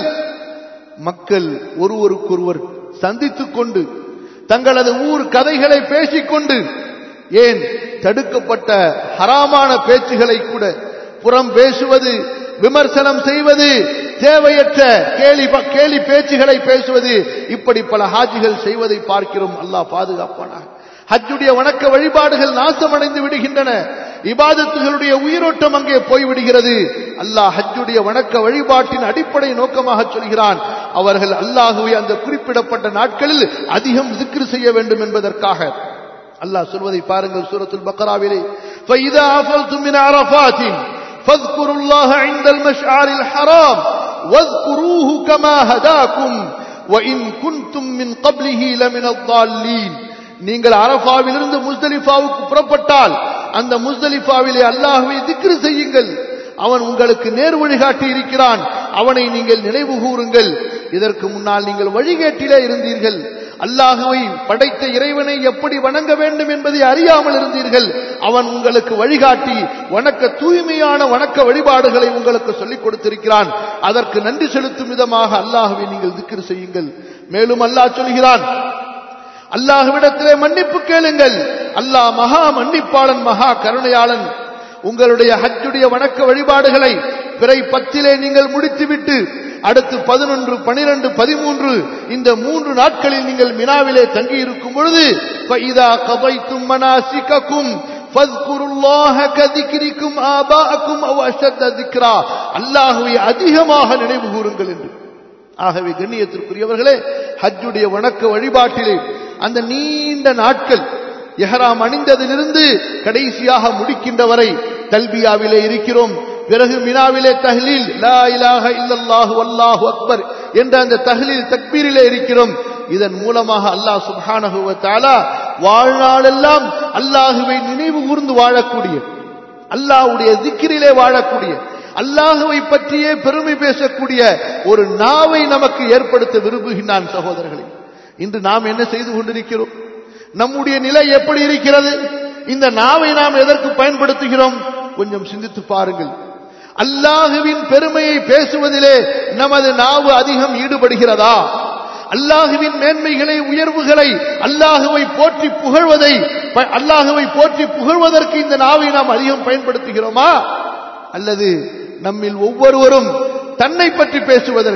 மக்கள் ஒருவருக்கொருவர் சந்தித்துக் கொண்டு தங்களது ஊர் கதைகளை பேசிக்கொண்டு ஏன் தடுக்கப்பட்ட ஹராமான பேச்சுகளை கூட புறம் பேசுவது விமர்சனம் செய்வது தேவையற்ற கேலி கேலி பேச்சுகளை பேசுவது இப்படி பல ஹாஜிகள் செய்வதை பார்க்கிறோம் அல்லாஹ் பாதுகாப்பானாக ஹஜ்ஜுடைய வணக்க வழிபாடுகள் நாசமடைந்து விடுகின்றன இபாதத்துகளுடைய உயிரோட்டம் அங்கே போய்விடுகிறது அல்லாஹ் ஹஜ்ஜுடைய வணக்க வழிபாட்டின் அடிப்படை நோக்கமாக சொல்கிறான் அவர்கள் அல்லாஹுவை அந்த குறிப்பிடப்பட்ட நாட்களில் அதிகம் திக்ரு செய்ய வேண்டும் என்பதற்காக அல்லாஹ் சொல்வதை பாருங்கள் சூரத்துல் பக்ராவிலே فَإِذَا أَفَلْتُم مِّنْ عَرَفَاتٍ فاذكروا الله عند المشعر الحرام واذكروه كما هداكم وإن كنتم من قبله لمن الضالين நீங்கள் அரபாவிலிருந்து முஸ்தலிஃபாவுக்கு புறப்பட்டால் அந்த முஸ்தலிஃபாவிலே அல்லாஹ்வை திக்ரு செய்யுங்கள் அவன் உங்களுக்கு நேர் வழிகாட்டி இருக்கிறான் அவனை நீங்கள் நினைவு கூறுங்கள் இதற்கு முன்னால் நீங்கள் வழிகேட்டிலே இருந்தீர்கள் அல்லாஹுவை படைத்த இறைவனை எப்படி வணங்க வேண்டும் என்பதை அறியாமல் இருந்தீர்கள் அவன் உங்களுக்கு வழிகாட்டி வணக்க தூய்மையான வணக்க வழிபாடுகளை உங்களுக்கு சொல்லிக் கொடுத்திருக்கிறான் அதற்கு நன்றி செலுத்தும் விதமாக அல்லாஹுவை நீங்கள் திக்ரு செய்யுங்கள் மேலும் அல்லாஹ் சொல்கிறான் அல்லாஹ்விடத்திலே மன்னிப்பு கேளுங்கள் அல்லாஹ் மகா மன்னிப்பாளன் மகா கருணையாளன் உங்களுடைய ஹஜ்ஜுடைய வணக்க வழிபாடுகளை பிறை பத்திலே நீங்கள் முடித்துவிட்டு அடுத்து பதினொன்று பனிரெண்டு பதிமூன்று இந்த மூன்று நாட்களில் நீங்கள் மினாவிலே தங்கி இருக்கும் பொழுது فَإِذَا قَضَيْتُم مَّنَاسِكَكُمْ فَاذْكُرُوا اللَّهَ كَذِكْرِكُمْ آبَاءَكُمْ أَوْ أَشَدَّ ذِكْرًا அல்லாஹ்வை அதிகமாக நினைவு கூறுங்கள் என்று ஆகவே கண்ணியத்திற்குரியவர்களே ஹஜ்ஜுடைய வணக்க வழிபாட்டிலே அந்த நீண்ட நாட்கள் எஹராம் அணிந்ததிலிருந்து கடைசியாக முடிக்கின்ற வரை தல்பியாவிலே இருக்கிறோம் பிறகு மினாவிலே தஹ்லீல் லா இலாஹ இல்லல்லாஹு வல்லாஹு அக்பர் என்ற அந்த தஹ்லீல் தக்பீரிலே இருக்கிறோம் இதன் மூலமாக அல்லாஹ் சுப்ஹானஹு வ தஆலா வாழ்நாளெல்லாம் அல்லாஹுவை நினைவு கூர்ந்து வாழக்கூடிய அல்லாஹ்வுடைய திக்ரிலே வாழக்கூடிய அல்லாஹுவை பற்றியே பெருமை பேசக்கூடிய ஒரு நாவை நமக்கு ஏற்படுத்த விரும்புகின்றான் சகோதரர்களே இன்று நாம் என்ன செய்து கொண்டிருக்கிறோம் நம்முடைய நிலை எப்படி இருக்கிறது இந்த நாவை நாம் எதற்கு பயன்படுத்துகிறோம் கொஞ்சம் சிந்தித்து பாருங்கள் அல்லாஹுவின் பெருமையை பேசுவதிலே நமது நாவு அதிகம் ஈடுபடுகிறதா அல்லாஹுவின் மேன்மைகளை உயர்வுகளை அல்லாஹுவை போற்றி புகழ்வதை ப- அல்லாஹுவை போற்றி புகழ்வதற்கு இந்த நாவை நாம் அதிகம் பயன்படுத்துகிறோமா அல்லது நம்மில் ஒவ்வொருவரும் தன்னை பற்றி பேசுவதற்கு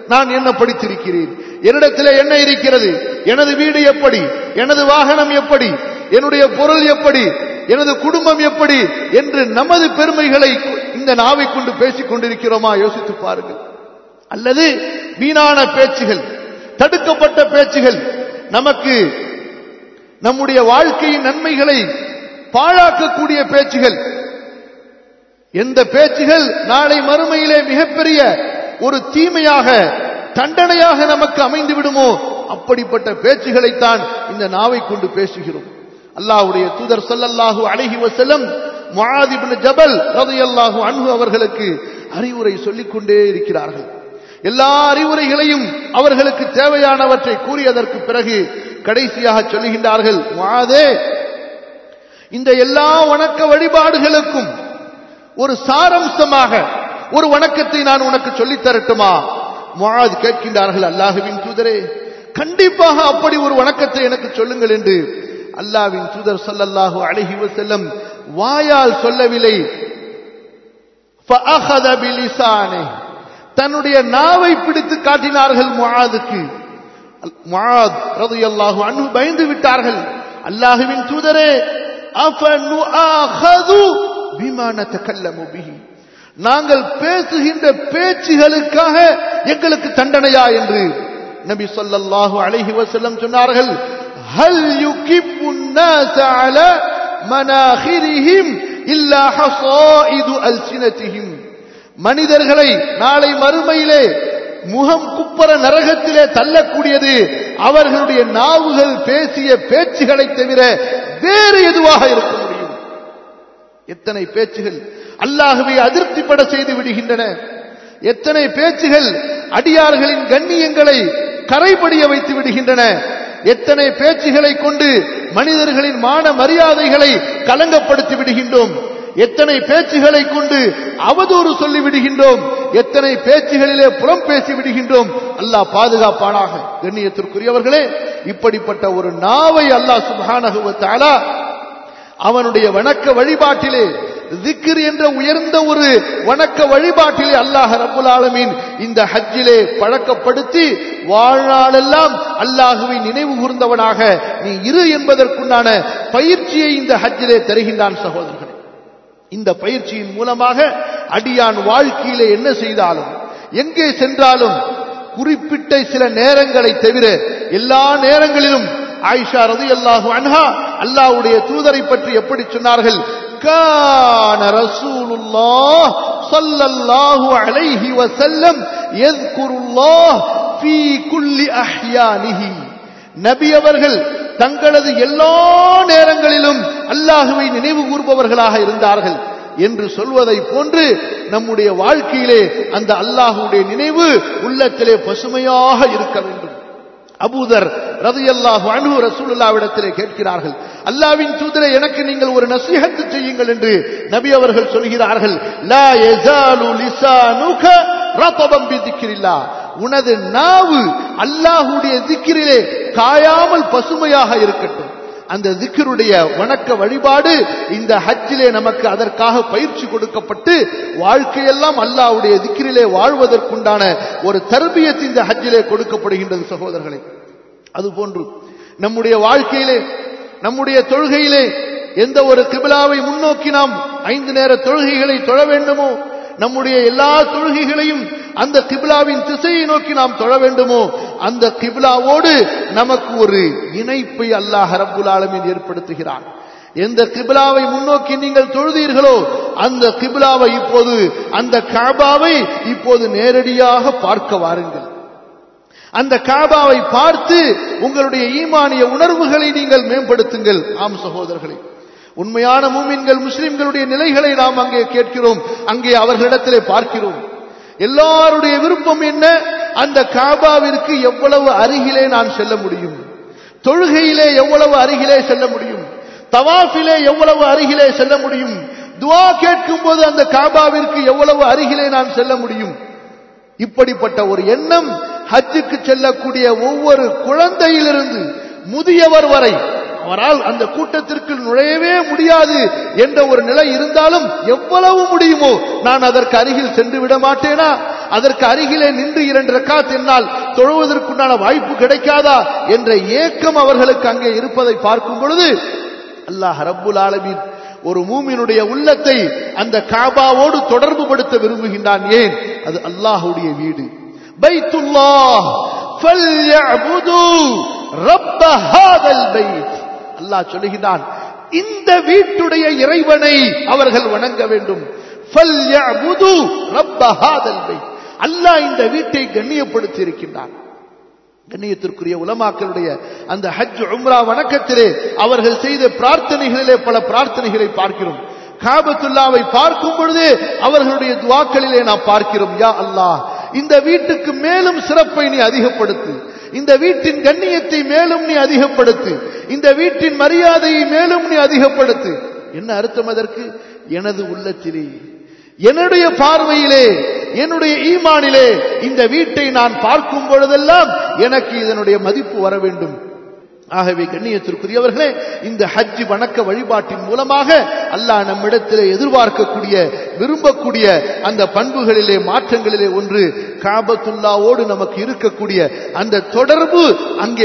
நான் என்ன படித்திருக்கிறேன் என்னிடத்தில் என்ன இருக்கிறது எனது வீடு எப்படி எனது வாகனம் எப்படி என்னுடைய பொருள் எப்படி எனது குடும்பம் எப்படி என்று நமது பெருமைகளை இந்த நாவை கொண்டு பேசிக் கொண்டிருக்கிறோமா யோசித்து பாருங்கள் அல்லது வீணான பேச்சுகள் தடுக்கப்பட்ட பேச்சுகள் நமக்கு நம்முடைய வாழ்க்கையின் நன்மைகளை பாழாக்கக்கூடிய பேச்சுகள் எந்த பேச்சுகள் நாளை மறுமையிலே மிகப்பெரிய ஒரு தீமையாக தண்டனையாக நமக்கு அமைந்து விடுமோ அப்படிப்பட்ட பேச்சுகளைத்தான் இந்த நாவை கொண்டு பேசுகிறோம் அல்லாஹ்வுடைய தூதர் ஸல்லல்லாஹு அலைஹி வஸல்லம் முஆத் இப்னு ஜபல் ரலியல்லாஹு அன்ஹு அவர்களுக்கு அறிவுரை சொல்லிக் கொண்டே இருக்கிறார்கள் எல்லா அறிவுரைகளையும் அவர்களுக்கு தேவையானவற்றை கூறியதற்கு பிறகு கடைசியாக சொல்லுகின்றார்கள் முஆதே இந்த எல்லா வணக்க வழிபாடுகளுக்கும் ஒரு சாரம்சமாக ஒரு வணக்கத்தை நான் உனக்கு சொல்லித் தரட்டுமா முஆத் கேட்கின்றார்கள் அல்லாஹுவின் தூதரே கண்டிப்பாக அப்படி ஒரு வணக்கத்தை எனக்கு சொல்லுங்கள் என்று அல்லாஹ்வின் தூதர் ஸல்லல்லாஹு அலைஹி வஸல்லம் வாயால் சொல்லவில்லை فأخذ بلسانه தன்னுடைய நாவை பிடித்து காட்டினார்கள் முஆதுக்கு முஆத் ரலியல்லாஹு அன்ஹு பயந்து விட்டார்கள் அல்லாஹ்வின் தூதரே அஃபனுஆஹது பிமா நதகல்லமு பிஹி நாங்கள் பேசுகின்ற பேச்சுகளுக்காக எங்களுக்கு தண்டனையா என்று நபி ஸல்லல்லாஹு அலைஹி வஸல்லம் சொன்னார்கள் ஹல் யுகிப்பு الناس على مناخرهم إلا حصائد ألسنتهم மனிதர்களை நாளை மறுமையிலே முகம் குப்பர நரகத்திலே தள்ளக்கூடியது அவர்களுடைய நாவுகள் பேசிய பேச்சுகளை தவிர வேறு எதுவாக இருக்க முடியும் எத்தனை பேச்சுகள் அல்லாஹுவை அதிருப்திப்பட செய்து விடுகின்றன எத்தனை பேச்சுகள் அடியார்களின் கண்ணியங்களை கரைபடிய வைத்து விடுகின்றன எத்தனை பேச்சுகளை கொண்டு மனிதர்களின் மான மரியாதைகளை கலங்கப்படுத்தி விடுகின்றோம் எத்தனை பேச்சுகளை கொண்டு அவதூறு சொல்லி விடுகின்றோம் எத்தனை பேச்சுகளிலே புறம் பேசி விடுகின்றோம் அல்லாஹ் பாதுகாப்பானாக கண்ணியத்திற்குரியவர்களே இப்படிப்பட்ட ஒரு நாவை அல்லாஹ் சுப்ஹானஹு வ தஆலா அவனுடைய வணக்க வழிபாட்டிலே திக்ர் என்ற உயர்ந்த ஒரு வணக்க வழிபாட்டிலே அல்லாஹ் ரப்புல் ஆலமீன் இந்த ஹஜ்ஜிலே பழக்கப்படுத்தி வாழ்நாளெல்லாம் அல்லாஹுவை நினைவு கூர்ந்தவனாக நீ இரு என்பதற்குண்டான பயிற்சியை இந்த ஹஜ்ஜிலே தருகின்றான் சகோதரர்களே இந்த பயிற்சியின் மூலமாக அடியான் வாழ்க்கையிலே என்ன செய்தாலும் எங்கே சென்றாலும் குறிப்பிட்ட சில நேரங்களை தவிர எல்லா நேரங்களிலும் ஆயிஷா ரதி அல்லாஹு அன்ஹா அல்லாஹ்வுடைய தூதரை பற்றி எப்படி சொன்னார்கள் கான ரசூலுல்லாஹ் ஸல்லல்லாஹு அலைஹி வஸல்லம் யذ்குருல்லாஹ் ஃபீ குல்லி அஹ்யானிஹி நபி அவர்கள் தங்களது எல்லா நேரங்களிலும் அல்லாஹுவை நினைவு கூர்பவர்களாக இருந்தார்கள் என்று சொல்வதை போன்று நம்முடைய வாழ்க்கையிலே அந்த அல்லாஹுடைய நினைவு உள்ளத்திலே பசுமையாக இருக்க வேண்டும் அபூதர் ரதியல்லாஹு அன்ஹு ரசூலுல்லாவிடத்திலே கேட்கிறார்கள் அல்லாவின் தூதரை எனக்கு நீங்கள் ஒரு நசீஹத்து செய்யுங்கள் என்று நபி அவர்கள் சொல்கிறார்கள் லா யஸாலு லிசானுக ரதபம் பிதிக்ரில்லா உனது நாவு அல்லாஹுடைய திக்கிரிலே காயாமல் பசுமையாக இருக்கட்டும் அந்த திக்கருடைய வணக்க வழிபாடு இந்த ஹஜ்ஜிலே நமக்கு அதற்காக பயிற்சி கொடுக்கப்பட்டு வாழ்க்கையெல்லாம் அல்லாஹ்வுடைய திக்கிரிலே வாழ்வதற்குண்டான ஒரு தர்பியத் இந்த ஹஜ்ஜிலே கொடுக்கப்படுகின்றது சகோதரர்களே அதுபோன்று நம்முடைய வாழ்க்கையிலே நம்முடைய தொழுகையிலே எந்த ஒரு கிபிலாவை முன்னோக்கி நாம் ஐந்து நேர தொழுகைகளை தொழ வேண்டுமோ நம்முடைய எல்லா தொழுகைகளையும் அந்த கிப்லாவின் திசையை நோக்கி நாம் தொழ வேண்டுமோ அந்த கிப்லாவோடு நமக்கு ஒரு இணைப்பை அல்லாஹ் ரப்புல் ஆலமீன் ஏற்படுத்துகிறான் எந்த கிபிலாவை முன்னோக்கி நீங்கள் தொழுதீர்களோ அந்த கிபிலாவை இப்போது அந்த காபாவை இப்போது நேரடியாக பார்க்க வாருங்கள் அந்த காபாவை பார்த்து உங்களுடைய ஈமானிய உணர்வுகளை நீங்கள் மேம்படுத்துங்கள் ஆம் சகோதரர்களே உண்மையான மூமின்கள் முஸ்லிம்களுடைய நிலைகளை நாம் அங்கே கேட்கிறோம் அங்கே அவர்களிடத்திலே பார்க்கிறோம் எல்லாருடைய விருப்பம் என்ன அந்த காபாவிற்கு எவ்வளவு அருகிலே நான் செல்ல முடியும் தொழுகையிலே எவ்வளவு அருகிலே செல்ல முடியும் தவாஃபிலே எவ்வளவு அருகிலே செல்ல முடியும் துவா கேட்கும் போது அந்த காபாவிற்கு எவ்வளவு அருகிலே நான் செல்ல முடியும் இப்படிப்பட்ட ஒரு எண்ணம் ஹஜ்ஜுக்கு செல்லக்கூடிய ஒவ்வொரு குழந்தையிலிருந்து முதியவர் வரை அவரால் அந்த கூட்டத்திற்கு நுழையவே முடியாது என்ற ஒரு நிலை இருந்தாலும் எவ்வளவு முடியுமோ நான் அதற்கு அருகில் சென்று விட மாட்டேனா அதற்கு அருகிலே நின்று இரண்டு ரக்காத் என்னால் தொழுவதற்குண்டான வாய்ப்பு கிடைக்காதா என்ற ஏக்கம் அவர்களுக்கு அங்கே இருப்பதை பார்க்கும் பொழுது அல்லாஹ் ரப்புல் ஆலமீன் ஒரு மூமினுடைய உள்ளத்தை அந்த காபாவோடு தொடர்பு படுத்த விரும்புகின்றான் ஏன் அது அல்லாஹுடைய வீடு பைத்துல்லாஹ் ஃபல்யஅபுது ரப்ப ஹாதல் பைத் அல்லாஹ் சொல்லுகிறான் இந்த வீட்டுடைய இறைவனை அவர்கள் வணங்க வேண்டும் ஃபல்யஅபுது ரப்ப ஹாதல் பைத் அல்லாஹ் இந்த வீட்டை கண்ணியப்படுத்தி இருக்கின்றான் கண்ணியத்திற்குரிய உலமாக்களுடைய அந்த ஹஜ் உம்ரா வணக்கத்திலே அவர்கள் செய்த பிரார்த்தனைகளிலே பல பிரார்த்தனைகளை பார்க்கிறோம் காபத்துல்லாவை பார்க்கும் பொழுது அவர்களுடைய துவாக்களிலே நாம் பார்க்கிறோம் யா அல்லாஹ் இந்த வீட்டுக்கு மேலும் சிறப்பை நீ அதிகப்படுத்து இந்த வீட்டின் கண்ணியத்தை மேலும் நீ அதிகப்படுத்து இந்த வீட்டின் மரியாதையை மேலும் நீ அதிகப்படுத்து என்ன அர்த்தம் அதற்கு எனது உள்ளத்திலே என்னுடைய பார்வையிலே என்னுடைய ஈமானிலே இந்த வீட்டை நான் பார்க்கும் பொழுதெல்லாம் எனக்கு இதனுடைய மதிப்பு வர வேண்டும் ஆகவே கண்ணியத்திற்குரியவர்களே இந்த ஹஜ் வணக்க வழிபாட்டின் மூலமாக அல்லாஹ் நம்மிடத்திலே எதிர்பார்க்கக்கூடிய விரும்பக்கூடிய அந்த பண்புகளிலே மாற்றங்களிலே ஒன்று காபத்துல்லாவோடு நமக்கு இருக்கக்கூடிய அந்த தொடர்பு அங்கே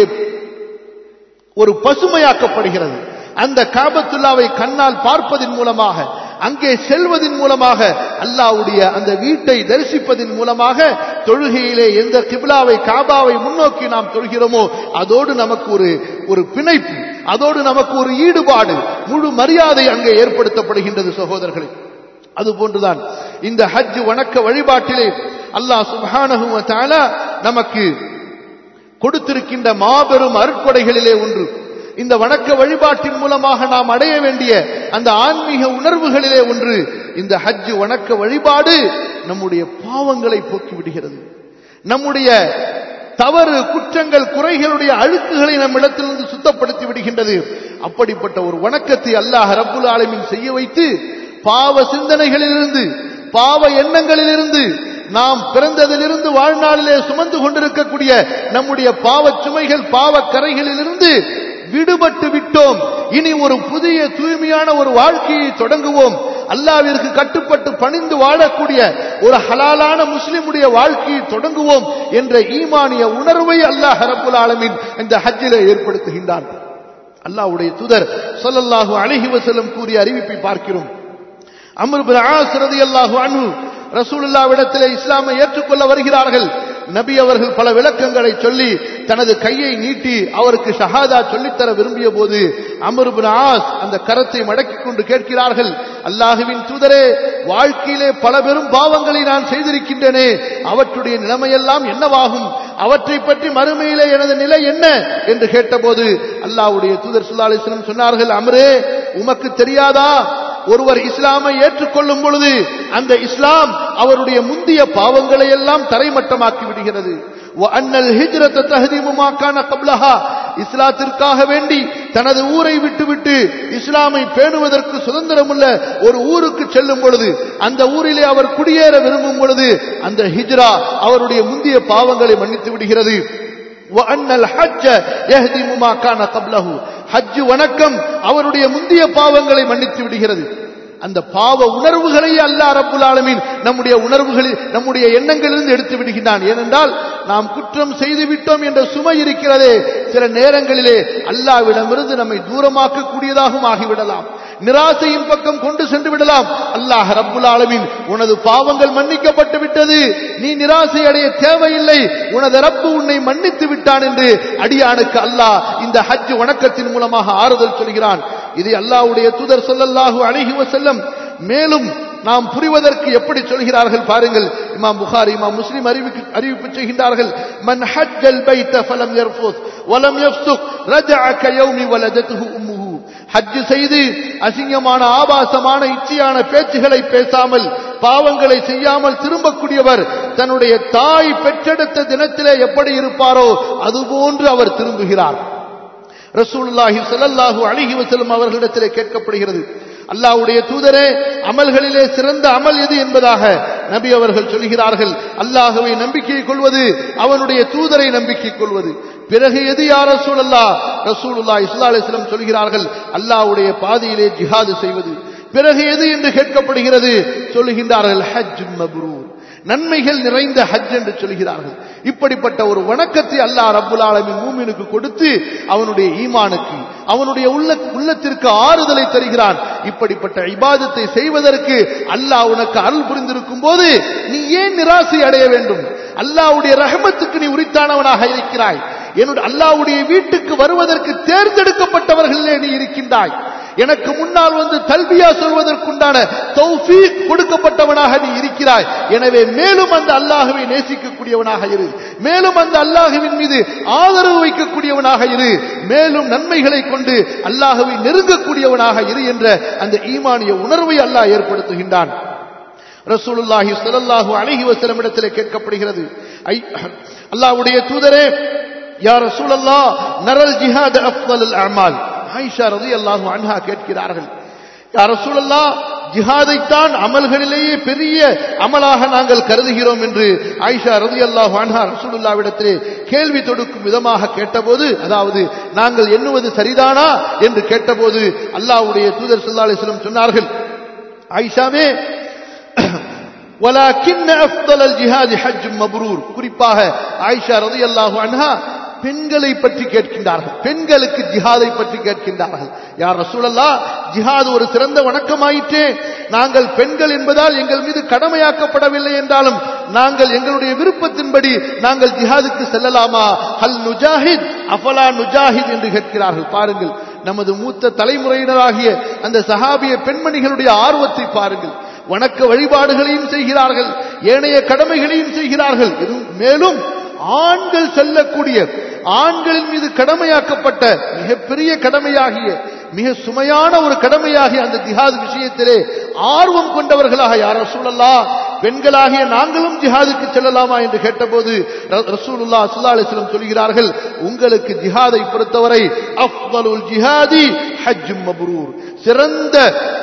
ஒரு பசுமையாக்கப்படுகிறது அந்த காபத்துல்லாவை கண்ணால் பார்ப்பதின் மூலமாக அங்கே செல்வதன் மூலமாக அல்லாவுடைய அந்த வீட்டை தரிசிப்பதன் மூலமாக தொழுகையிலே எந்த கிபிலாவை காபாவை முன்னோக்கி நாம் தொழுகிறோமோ அதோடு நமக்கு ஒரு ஒரு பிணைப்பு அதோடு நமக்கு ஒரு ஈடுபாடு முழு மரியாதை அங்கே ஏற்படுத்தப்படுகின்றது சகோதரர்களே அதுபோன்றுதான் இந்த ஹஜ் வணக்க வழிபாட்டிலே அல்லாஹ் சுப்ஹானஹு வ தஆலா நமக்கு கொடுத்திருக்கின்ற மாபெரும் அருட்கொடைகளிலே ஒன்று இந்த வணக்க வழிபாட்டின் மூலமாக நாம் அடைய வேண்டிய அந்த ஆன்மீக உணர்வுகளிலே ஒன்று இந்த ஹஜ் வணக்க வழிபாடு நம்முடைய பாவங்களை போக்கி விடுகிறது நம்முடைய தவறு குற்றங்கள் குறைகளுடைய அழுக்குகளை நம்மிடத்திலிருந்து சுத்தப்படுத்தி விடுகின்றது அப்படிப்பட்ட ஒரு வணக்கத்தை அல்லாஹ் ரப்புல் ஆலமீன் செய்ய வைத்து பாவ சிந்தனைகளிலிருந்து பாவ எண்ணங்களிலிருந்து நாம் பிறந்ததிலிருந்து வாழ்நாளிலே சுமந்து கொண்டிருக்கக்கூடிய நம்முடைய பாவச் சுமைகள் பாவக் கரைகளிலிருந்து விடுபட்டு விட்டோம் இனி ஒரு புதிய தூய்மையான ஒரு வாழ்க்கையை தொடங்குவோம் அல்லாவிற்கு கட்டுப்பட்டு பணிந்து வாழக்கூடிய ஒரு ஹலாலான முஸ்லிமுடைய வாழ்க்கையை தொடங்குவோம் என்ற ஈமானிய உணர்வை அல்லாஹ் ரப்புல் ஆலமீன் இந்த ஹஜ்ஜிலே ஏற்படுத்துகின்றான் அல்லாஹ்வுடைய தூதர் ஸல்லல்லாஹு அலைஹி வஸல்லம் கூறிய அறிவிப்பை பார்க்கிறோம் அம்ர் பின் ஆஸ் ரலியல்லாஹு அன்ஹு ரசூலுல்லாவிடத்திலே இஸ்லாமை ஏற்றுக்கொள்ள வருகிறார்கள் நபி அவர்கள் பல விளக்கங்களை சொல்லி தனது கையை நீட்டி அவருக்கு ஷஹாதா சொல்லித்தர விரும்பிய போது அமர் பின் ஆஸ் அந்த கரத்தை மடக்கிக் கொண்டு கேட்கிறார்கள் அல்லாஹுவின் தூதரே வாழ்க்கையிலே பல பெரும் பாவங்களை நான் செய்திருக்கின்றனே அவற்றுடைய நிலைமையெல்லாம் என்னவாகும் அவற்றை பற்றி மறுமையிலே எனது நிலை என்ன என்று கேட்டபோது அல்லாஹ்வுடைய தூதர் ஸல்லல்லாஹு அலைஹி வஸல்லம் சொன்னார்கள் அமரே உமக்கு தெரியாதா ஒருவர் இஸ்லாமை ஏற்றுக்கொள்ளும் பொழுது அந்த இஸ்லாம் அவருடைய முந்திய பாவங்களை எல்லாம் தரைமட்டமாக்கி விடுகிறது அண்ணல் ஹிஜ்ரத் தஹதீமுமாக்கான கப்லஹா இஸ்லாத்திற்காக வேண்டி தனது ஊரை விட்டுவிட்டு இஸ்லாமை பேணுவதற்கு சுதந்திரமுள்ள ஒரு ஊருக்கு செல்லும் பொழுது அந்த ஊரிலே அவர் குடியேற விரும்பும் பொழுது அந்த ஹிஜ்ரா அவருடைய முந்திய பாவங்களை மன்னித்து விடுகிறது ஹஜ் வணக்கம் அவருடைய முந்திய பாவங்களை மன்னித்து விடுகிறது அந்த பாவ உணர்வுகளை அல்லா ரப்புல் ஆலமீன் நம்முடைய உணர்வுகளில் நம்முடைய எண்ணங்களிலிருந்து எடுத்து விடுகின்றான் ஏனென்றால் நாம் குற்றம் செய்து விட்டோம் என்ற சுமை இருக்கிறதே சில நேரங்களிலே அல்லாவிடமிருந்து நம்மை தூரமாக்க கூடியதாகவும் ஆகிவிடலாம் நிராசையின் பக்கம் கொண்டு சென்று விடலாம் அல்லாஹ் ரப்புல் ஆலமீன் உனது பாவங்கள் மன்னிக்கப்பட்டு விட்டது நீ நிராசை அடைய தேவையில்லை உனது ரப்பு உன்னை மன்னித்து விட்டான் என்று அடியானுக்கு அல்லாஹ் இந்த ஹஜ் வணக்கத்தின் மூலமாக ஆறுதல் சொல்கிறான் இதை அல்லாஹ்வுடைய தூதர் சொல்லல்லாஹு அழகி வசல்லம் மேலும் நாம் புரிவதற்கு எப்படி சொல்கிறார்கள் பாருங்கள் இமாம் புகாரி இமாம் முஸ்லிம் அறிவிப்பு அறிவிப்பு செய்கின்றார்கள் மன் ஹஜ்ஜல் பைத்த ஃபலம் யர்ஃபுஸ் வலம் யஃப்சுக் ரஜஅ கயௌமி வலதத்துஹு உம்முஹு ஹஜ் செய்து அசிங்கமான ஆபாசமான இச்சையான பேச்சுகளை பேசாமல் பாவங்களை செய்யாமல் திரும்பக்கூடியவர் தன்னுடைய தாய் பெற்றெடுத்த தினத்திலே எப்படி இருப்பாரோ அதுபோன்று அவர் திரும்புகிறார் ரசூலுல்லாஹி ஸல்லல்லாஹு அலைஹி வஸல்லம் அவர்களிடத்திலே கேட்கப்படுகிறது அல்லாஹ்வுடைய தூதரே அமல்களிலே சிறந்த அமல் எது என்பதாக நபி அவர்கள் சொல்கிறார்கள் அல்லாஹ்வை நம்பிக்கை கொள்வது அவனுடைய தூதரை நம்பிக்கை கொள்வது பிறகு எது யார் ரசூலுல்லாஹ் ரசூலுல்லாஹி ஸல்லல்லாஹு அலைஹி வஸல்லம் சொல்கிறார்கள் அல்லாஹ்வுடைய பாதையிலே ஜிஹாது செய்வது பிறகு எது என்று கேட்கப்படுகிறது சொல்லுகின்றார்கள் ஹஜ் மப்ரூர் நன்மைகள் நிறைந்த ஹஜ் என்று சொல்கிறார்கள் இப்படிப்பட்ட ஒரு வணக்கத்தை அல்லாஹ் ரப்புல் ஆலமின் மூமினுக்கு கொடுத்து அவனுடைய ஈமானுக்கு அவனுடைய உள்ள உள்ளத்திற்கு ஆறுதலை தருகிறான் இப்படிப்பட்ட இபாதத்தை செய்வதற்கு அல்லாஹ் உனக்கு அருள் புரிந்திருக்கும் போது நீ ஏன் நிராசை அடைய வேண்டும் அல்லாஹ்வுடைய ரஹமத்துக்கு நீ உரித்தானவனாக இருக்கிறாய் என்னுடைய அல்லாஹ்வுடைய வீட்டுக்கு வருவதற்கு தேர்ந்தெடுக்கப்பட்டவர்களே நீ இருக்கின்றாய் எனக்கு முன்னால் வந்து தல்பியா சொல்வதற்குண்டான தௌஃபீக் கொடுக்கப்பட்டவனாக நீ இருக்கிறாய் எனவே மேலும் அந்த அல்லாஹுவை நேசிக்கக்கூடியவனாக இரு மேலும் அந்த அல்லாஹுவின் மீது ஆதரவு வைக்கக்கூடியவனாக இரு மேலும் நன்மைகளை கொண்டு அல்லாஹுவை நெருங்கக்கூடியவனாக இரு என்ற அந்த ஈமானிய உணர்வை அல்லாஹ் ஏற்படுத்துகின்றான் ரசூலுல்லாஹி ஸல்லல்லாஹு அலைஹி வஸல்லம் இடத்திலே கேட்கப்படுகிறது ஐ அல்லாஹ்வுடைய தூதரே யா ரசூலல்லாஹ் நரல் ஜிஹாத் அஃதலுல் அமால் ஆயிஷா ரலியல்லாஹு அன்ஹா கேட்கிறார்கள் யா ரசூலல்லாஹ் ஜிஹாதைத்தான் அமல்களிலேயே பெரிய அமலாக நாங்கள் கருதுகிறோம் என்று ஆயிஷா ரலியல்லாஹு அன்ஹா ரசூலுல்லாவிடத்திலே கேள்வி தொடுக்கும் விதமாக கேட்டபோது அதாவது நாங்கள் எண்ணுவது சரிதானா என்று கேட்டபோது அல்லாஹ்வுடைய தூதர் ஸல்லல்லாஹு அலைஹி வஸல்லம் சொன்னார்கள் ஆயிஷாவே ولكن افضل الجهاد حج مبرور குறிப்பாக ஆயிஷா ரலியல்லாஹு அன்ஹா பெண்களை பற்றி கேட்கின்றார்கள் பெண்களுக்கு ஜிஹாதை பற்றி கேட்கின்றார்கள் யார் ரசூலல்லா ஜிஹாத் ஒரு சிறந்த வணக்கமாயிற்றே நாங்கள் பெண்கள் என்பதால் எங்கள் மீது கடமையாக்கப்படவில்லை என்றாலும் நாங்கள் எங்களுடைய விருப்பத்தின்படி நாங்கள் ஜிஹாதுக்கு செல்லலாமா ஹல் நுஜாஹித் அஃபலா நுஜாஹித் என்று கேட்கிறார்கள் பாருங்கள் நமது மூத்த தலைமுறையினராகிய அந்த சஹாபிய பெண்மணிகளுடைய ஆர்வத்தை பாருங்கள் வணக்க வழிபாடுகளையும் செய்கிறார்கள் ஏனைய கடமைகளையும் செய்கிறார்கள் மேலும் ஆண்கள் செல்லக்கூடிய ஆண்களின் மீது கடமையாக்கப்பட்ட மிகப்பெரிய கடமையாகிய மிக சுமையான ஒரு கடமையாகிய அந்த ஜிஹாத் விஷயத்திலே ஆர்வம் கொண்டவர்களாக யார் ரசூலல்லா பெண்களாகிய நாங்களும் ஜிஹாதுக்கு செல்லலாமா என்று கேட்டபோது ரசூலுல்லா சுல்லா அலிஸ்லம் சொல்கிறார்கள் உங்களுக்கு ஜிஹாதை பொறுத்தவரை அஃதலுல் ஜிஹாதி ஹஜ் மப்ரூர் சிறந்த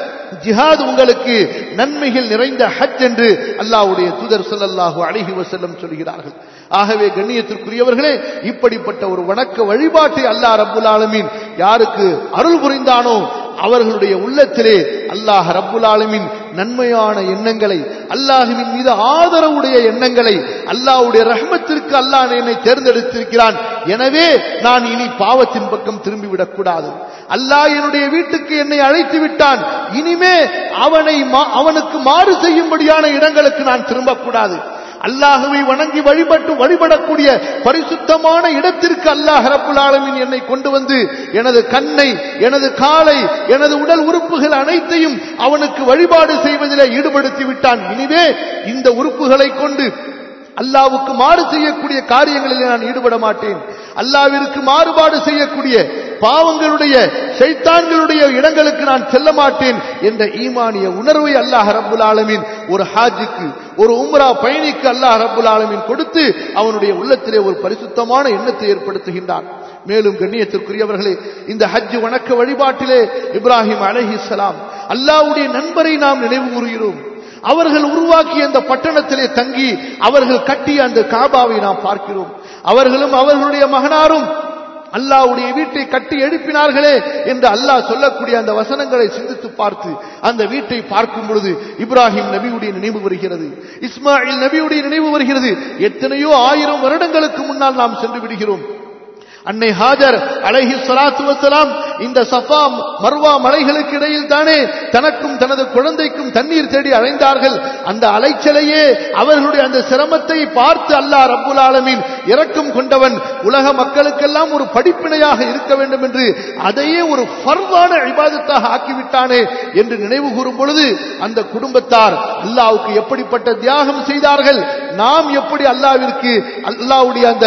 ஜிஹாத் உங்களுக்கு நன்மைகள் நிறைந்த ஹஜ் என்று அல்லாஹ்வுடைய தூதர் ஸல்லல்லாஹு அலைஹி வஸல்லம் சொல்கிறார்கள் ஆகவே கண்ணியத்திற்குரியவர்களே இப்படிப்பட்ட ஒரு வணக்க வழிபாட்டை அல்லாஹ் ரப்புல் ஆலமீன் யாருக்கு அருள் புரிந்தானோ அவர்களுடைய உள்ளத்திலே அல்லாஹ் ரப்புல் ஆலமின் நன்மையான எண்ணங்களை அல்லாஹுவின் மீது ஆதரவுடைய எண்ணங்களை அல்லாஹ்வுடைய ரஹ்மத்திற்கு அல்லாஹ் என்னை தேர்ந்தெடுத்திருக்கிறான் எனவே நான் இனி பாவத்தின் பக்கம் திரும்பிவிடக் கூடாது அல்லாஹ் என்னுடைய வீட்டுக்கு என்னை அழைத்து விட்டான் இனிமே அவனை அவனுக்கு மாறு செய்யும்படியான இடங்களுக்கு நான் திரும்பக்கூடாது அல்லாஹுவை வணங்கி வழிபட்டு வழிபடக்கூடிய பரிசுத்தமான இடத்திற்கு அல்லாஹ் ரப்புல் ஆலமீன் என்னை கொண்டு வந்து எனது கண்ணை எனது காலை எனது உடல் உறுப்புகள் அனைத்தையும் அவனுக்கு வழிபாடு செய்வதிலே ஈடுபடுத்தி விட்டான் இனிவே இந்த உறுப்புகளை கொண்டு அல்லாவுக்கு மாறு செய்யக்கூடிய காரியங்களில் நான் ஈடுபட மாட்டேன் அல்லாவிற்கு மாறுபாடு செய்யக்கூடிய பாவங்களுடைய சைத்தான்களுடைய இடங்களுக்கு நான் செல்ல மாட்டேன் என்ற ஈமானிய உணர்வை அல்லாஹ் ரப்புல் ஆலமீன் ஒரு ஹாஜுக்கு ஒரு உம்ரா பயணிக்கு அல்லாஹ் ரப்புல் ஆலமீன் கொடுத்து அவனுடைய உள்ளத்திலே ஒரு பரிசுத்தமான எண்ணத்தை ஏற்படுத்துகின்றான் மேலும் கண்ணியத்திற்குரியவர்களே இந்த ஹஜ் வணக்க வழிபாட்டிலே இப்ராஹிம் அலைஹிஸ்ஸலாம் அல்லாஹ்வுடைய நண்பரை நாம் நினைவு கூறுகிறோம் அவர்கள் உருவாக்கிய அந்த பட்டணத்திலே தங்கி அவர்கள் கட்டிய அந்த காபாவை நாம் பார்க்கிறோம் அவர்களும் அவர்களுடைய மகனாரும் அல்லாவுடைய வீட்டை கட்டி எழுப்பினார்களே என்று அல்லாஹ் சொல்லக்கூடிய அந்த வசனங்களை சிந்தித்து பார்த்து அந்த வீட்டை பார்க்கும் பொழுது இப்ராஹிம் நபியுடைய நினைவு வருகிறது இஸ்மாயில் நபியுடைய நினைவு வருகிறது எத்தனையோ ஆயிரம் வருடங்களுக்கு முன்னால் நாம் சென்று விடுகிறோம் அன்னை ஹாஜர் அலைஹி ஸலாத்து வஸலாம் இந்த சஃபா மர்வா மலைகளுக்கு இடையில் தானே தனக்கும் தனது குழந்தைக்கும் தண்ணீர் தேடி அலைந்தார்கள் அந்த அலைச்சலையே அவர்களுடைய அந்த சிரமத்தை பார்த்து அல்லாஹ் ரப்புல் ஆலமீன் இரக்கம் கொண்டவன் உலக மக்களுக்கெல்லாம் ஒரு படிப்பினையாக இருக்க வேண்டும் என்று அதையே ஒரு ஃபர்வான இபாதத்தாக ஆக்கிவிட்டானே என்று நினைவு கூறும் பொழுது அந்த குடும்பத்தார் அல்லாஹ்வுக்கு எப்படிப்பட்ட தியாகம் செய்தார்கள் நாம் எப்படி அல்லாஹ்விற்கு அல்லாஹ்வுடைய அந்த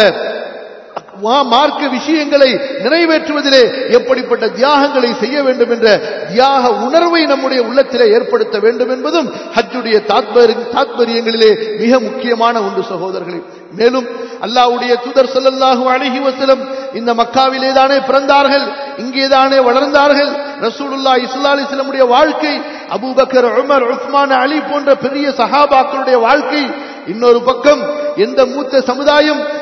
மார்க்க விஷயங்களை நிறைவேற்றுவதிலே எப்படிப்பட்ட தியாகங்களை செய்ய வேண்டும் என்ற தியாக உணர்வை நம்முடைய உள்ளத்திலே ஏற்படுத்த வேண்டும் என்பதும் ஹஜ்ஜுடைய தாத்பரியங்களிலே மிக முக்கியமான ஒன்று சகோதரர்களே மேலும் அல்லாஹ்வுடைய தூதர் ஸல்லல்லாஹு அலைஹி வஸல்லம் இந்த மக்காவிலே தானே பிறந்தார்கள் இங்கே தானே வளர்ந்தார்கள் ரசூலுல்லாஹி ஸல்லல்லாஹு அலைஹி வஸல்லமுடைய வாழ்க்கை அபூபக்கர் உமர் உஸ்மான் அலி போன்ற பெரிய சஹாபாக்களுடைய வாழ்க்கை இன்னொரு பக்கம் எந்த மூத்த சமுதாயம்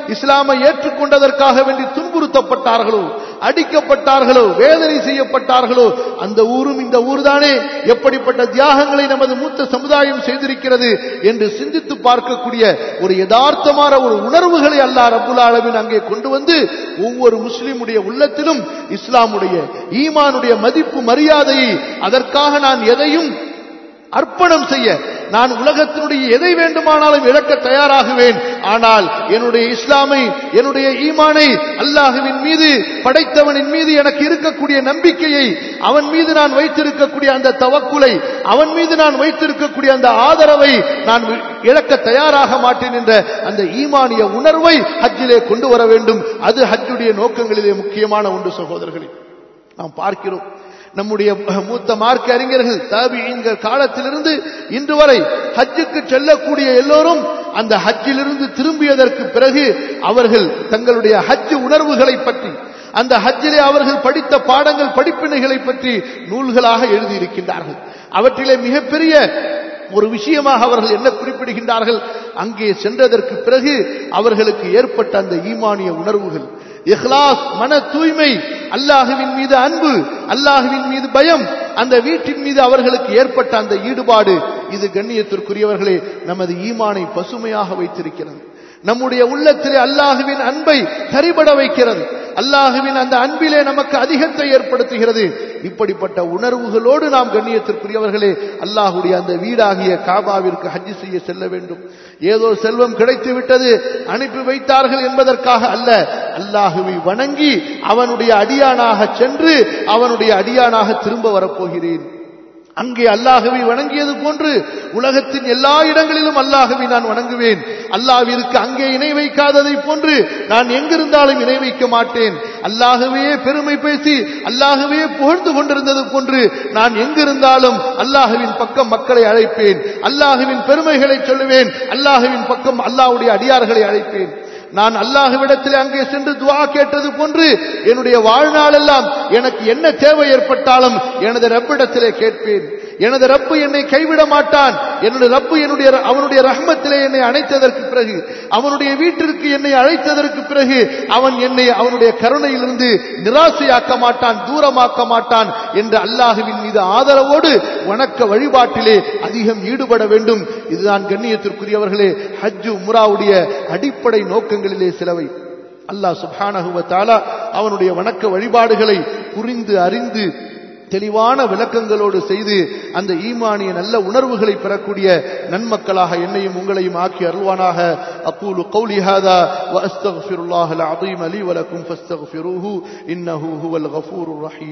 இஸ்லாமை ஏற்றுக்கொண்டதற்காக வேண்டி துன்புறுத்தப்பட்டார்களோ அடிக்கப்பட்டார்களோ வேதனை செய்யப்பட்டார்களோ அந்த ஊரும் இந்த ஊர்தானே எப்படிப்பட்ட தியாகங்களை நமது மூத்த சமுதாயம் செய்திருக்கிறது என்று சிந்தித்து பார்க்கக்கூடிய ஒரு யதார்த்தமான ஒரு உணர்வுகளை அல்லாஹ் ரப்புல் ஆலமீன் அங்கே கொண்டு வந்து ஒவ்வொரு முஸ்லிமுடைய உள்ளத்திலும் இஸ்லாமுடைய ஈமானுடைய மதிப்பு மரியாதையை அதற்காக நான் எதையும் அர்ப்பணம் செய்ய நான் உலகத்தினுடைய எதை வேண்டுமானாலும் இழக்க தயாராகுவேன் ஆனால் என்னுடைய இஸ்லாமை என்னுடைய ஈமானை அல்லாஹுவின் மீது படைத்தவனின் மீது எனக்கு இருக்கக்கூடிய நம்பிக்கையை அவன் மீது நான் வைத்திருக்கக்கூடிய அந்த தவக்குலை அவன் மீது நான் வைத்திருக்கக்கூடிய அந்த ஆதரவை நான் இழக்க தயாராக மாட்டேன் என்ற அந்த ஈமானிய உணர்வை ஹஜ்ஜிலே கொண்டு வர வேண்டும் அது ஹஜ்ஜுடைய நோக்கங்களிலே முக்கியமான ஒன்று சகோதரர்களே நாம் பார்க்கிறோம் நம்முடைய மூத்த மார்க்க அறிஞர்கள் தாபியின் காலத்திலிருந்து இன்று வரை ஹஜ்ஜுக்கு செல்லக்கூடிய எல்லோரும் அந்த ஹஜ்ஜிலிருந்து திரும்பியதற்கு பிறகு அவர்கள் தங்களுடைய ஹஜ் உணர்வுகளை பற்றி அந்த ஹஜ்ஜிலே அவர்கள் படித்த பாடங்கள் படிப்பினைகளை பற்றி நூல்களாக எழுதியிருக்கின்றார்கள் அவற்றிலே மிகப்பெரிய ஒரு விஷயமாக அவர்கள் என்ன குறிப்பிடுகின்றார்கள் அங்கே சென்றதற்கு பிறகு அவர்களுக்கு ஏற்பட்ட அந்த ஈமானிய உணர்வுகள் இஹ்லாஸ் மன தூய்மை அல்லாஹுவின் மீது அன்பு அல்லாஹுவின் மீது பயம் அந்த வீட்டின் மீது அவர்களுக்கு ஏற்பட்ட அந்த ஈடுபாடு இது கண்ணியத்திற்குரியவர்களே நமது ஈமானை பசுமையாக வைத்திருக்கிறது நம்முடைய உள்ளத்திலே அல்லாஹுவின் அன்பை தரிபட வைக்கிறது அல்லாஹுவின் அந்த அன்பிலே நமக்கு அதிகத்தை ஏற்படுத்துகிறது இப்படிப்பட்ட உணர்வுகளோடு நாம் கண்ணியத்திற்குரியவர்களே அல்லாஹுடைய அந்த வீடாகிய காபாவிற்கு ஹஜ்ஜி செய்ய செல்ல வேண்டும் ஏதோ செல்வம் கிடைத்து விட்டது அனுப்பி வைத்தார்கள் என்பதற்காக அல்ல அல்லாஹுவை வணங்கி அவனுடைய அடியானாக சென்று அவனுடைய அடியானாக திரும்ப வரப்போகிறேன் அங்கே அல்லாஹுவை வணங்கியது போன்று உலகத்தின் எல்லா இடங்களிலும் அல்லாஹுவை நான் வணங்குவேன் அல்லாஹ்விற்கு அங்கே இணை வைக்காததை போன்று நான் எங்கிருந்தாலும் இணை வைக்க மாட்டேன் அல்லாஹுவே பெருமை பேசி அல்லாஹுவே புகழ்ந்து கொண்டிருந்தது போன்று நான் எங்கிருந்தாலும் அல்லாஹுவின் பக்கம் மக்களை அழைப்பேன் அல்லாஹுவின் பெருமைகளை சொல்லுவேன் அல்லாஹுவின் பக்கம் அல்லாஹ்வுடைய அடியார்களை அழைப்பேன் நான் அல்லாஹுவிடத்தில் அங்கே சென்று துவா கேட்டது போன்று என்னுடைய வாழ்நாளெல்லாம் எனக்கு என்ன தேவை ஏற்பட்டாலும் எனது ரப்பிடத்திலே கேட்பேன் எனது ரப்பு என்னை கைவிட மாட்டான் என்னுடைய ரப்பு என்னுடைய அவனுடைய ரஹ்மத்திலே என்னை அணைத்ததற்கு பிறகு அவனுடைய வீட்டிற்கு என்னை அழைத்ததற்கு பிறகு அவன் என்னை அவனுடைய கருணையிலிருந்து நிராசையாக்க மாட்டான் தூரமாக்க மாட்டான் என்ற அல்லாஹுவின் மீது ஆதரவோடு வணக்க வழிபாட்டிலே அதிகம் ஈடுபட வேண்டும் இதுதான் கண்ணியத்திற்குரியவர்களே ஹஜ்ஜு உம்ராவுடைய அடிப்படை நோக்கங்களிலே சிலவை அல்லாஹ் சுப்ஹானஹுவ தாலா அவனுடைய வணக்க வழிபாடுகளை புரிந்து அறிந்து தெளிவான விளக்கங்களோடு செய்து அந்த ஈமானிய நல்ல உணர்வுகளை பெறக்கூடிய நன்மக்களாக என்னையும் உங்களையும் ஆக்கி அருள்வானாக அக்கூலு கௌலி ஹாதா வ அஸ்தக்ஃபிருல்லாஹல் அஸீம் லி வலக்கும் ஃபஸ்தக்ஃபிரூஹு இன்னஹு ஹுவல் கஃபூருர் ரஹீம்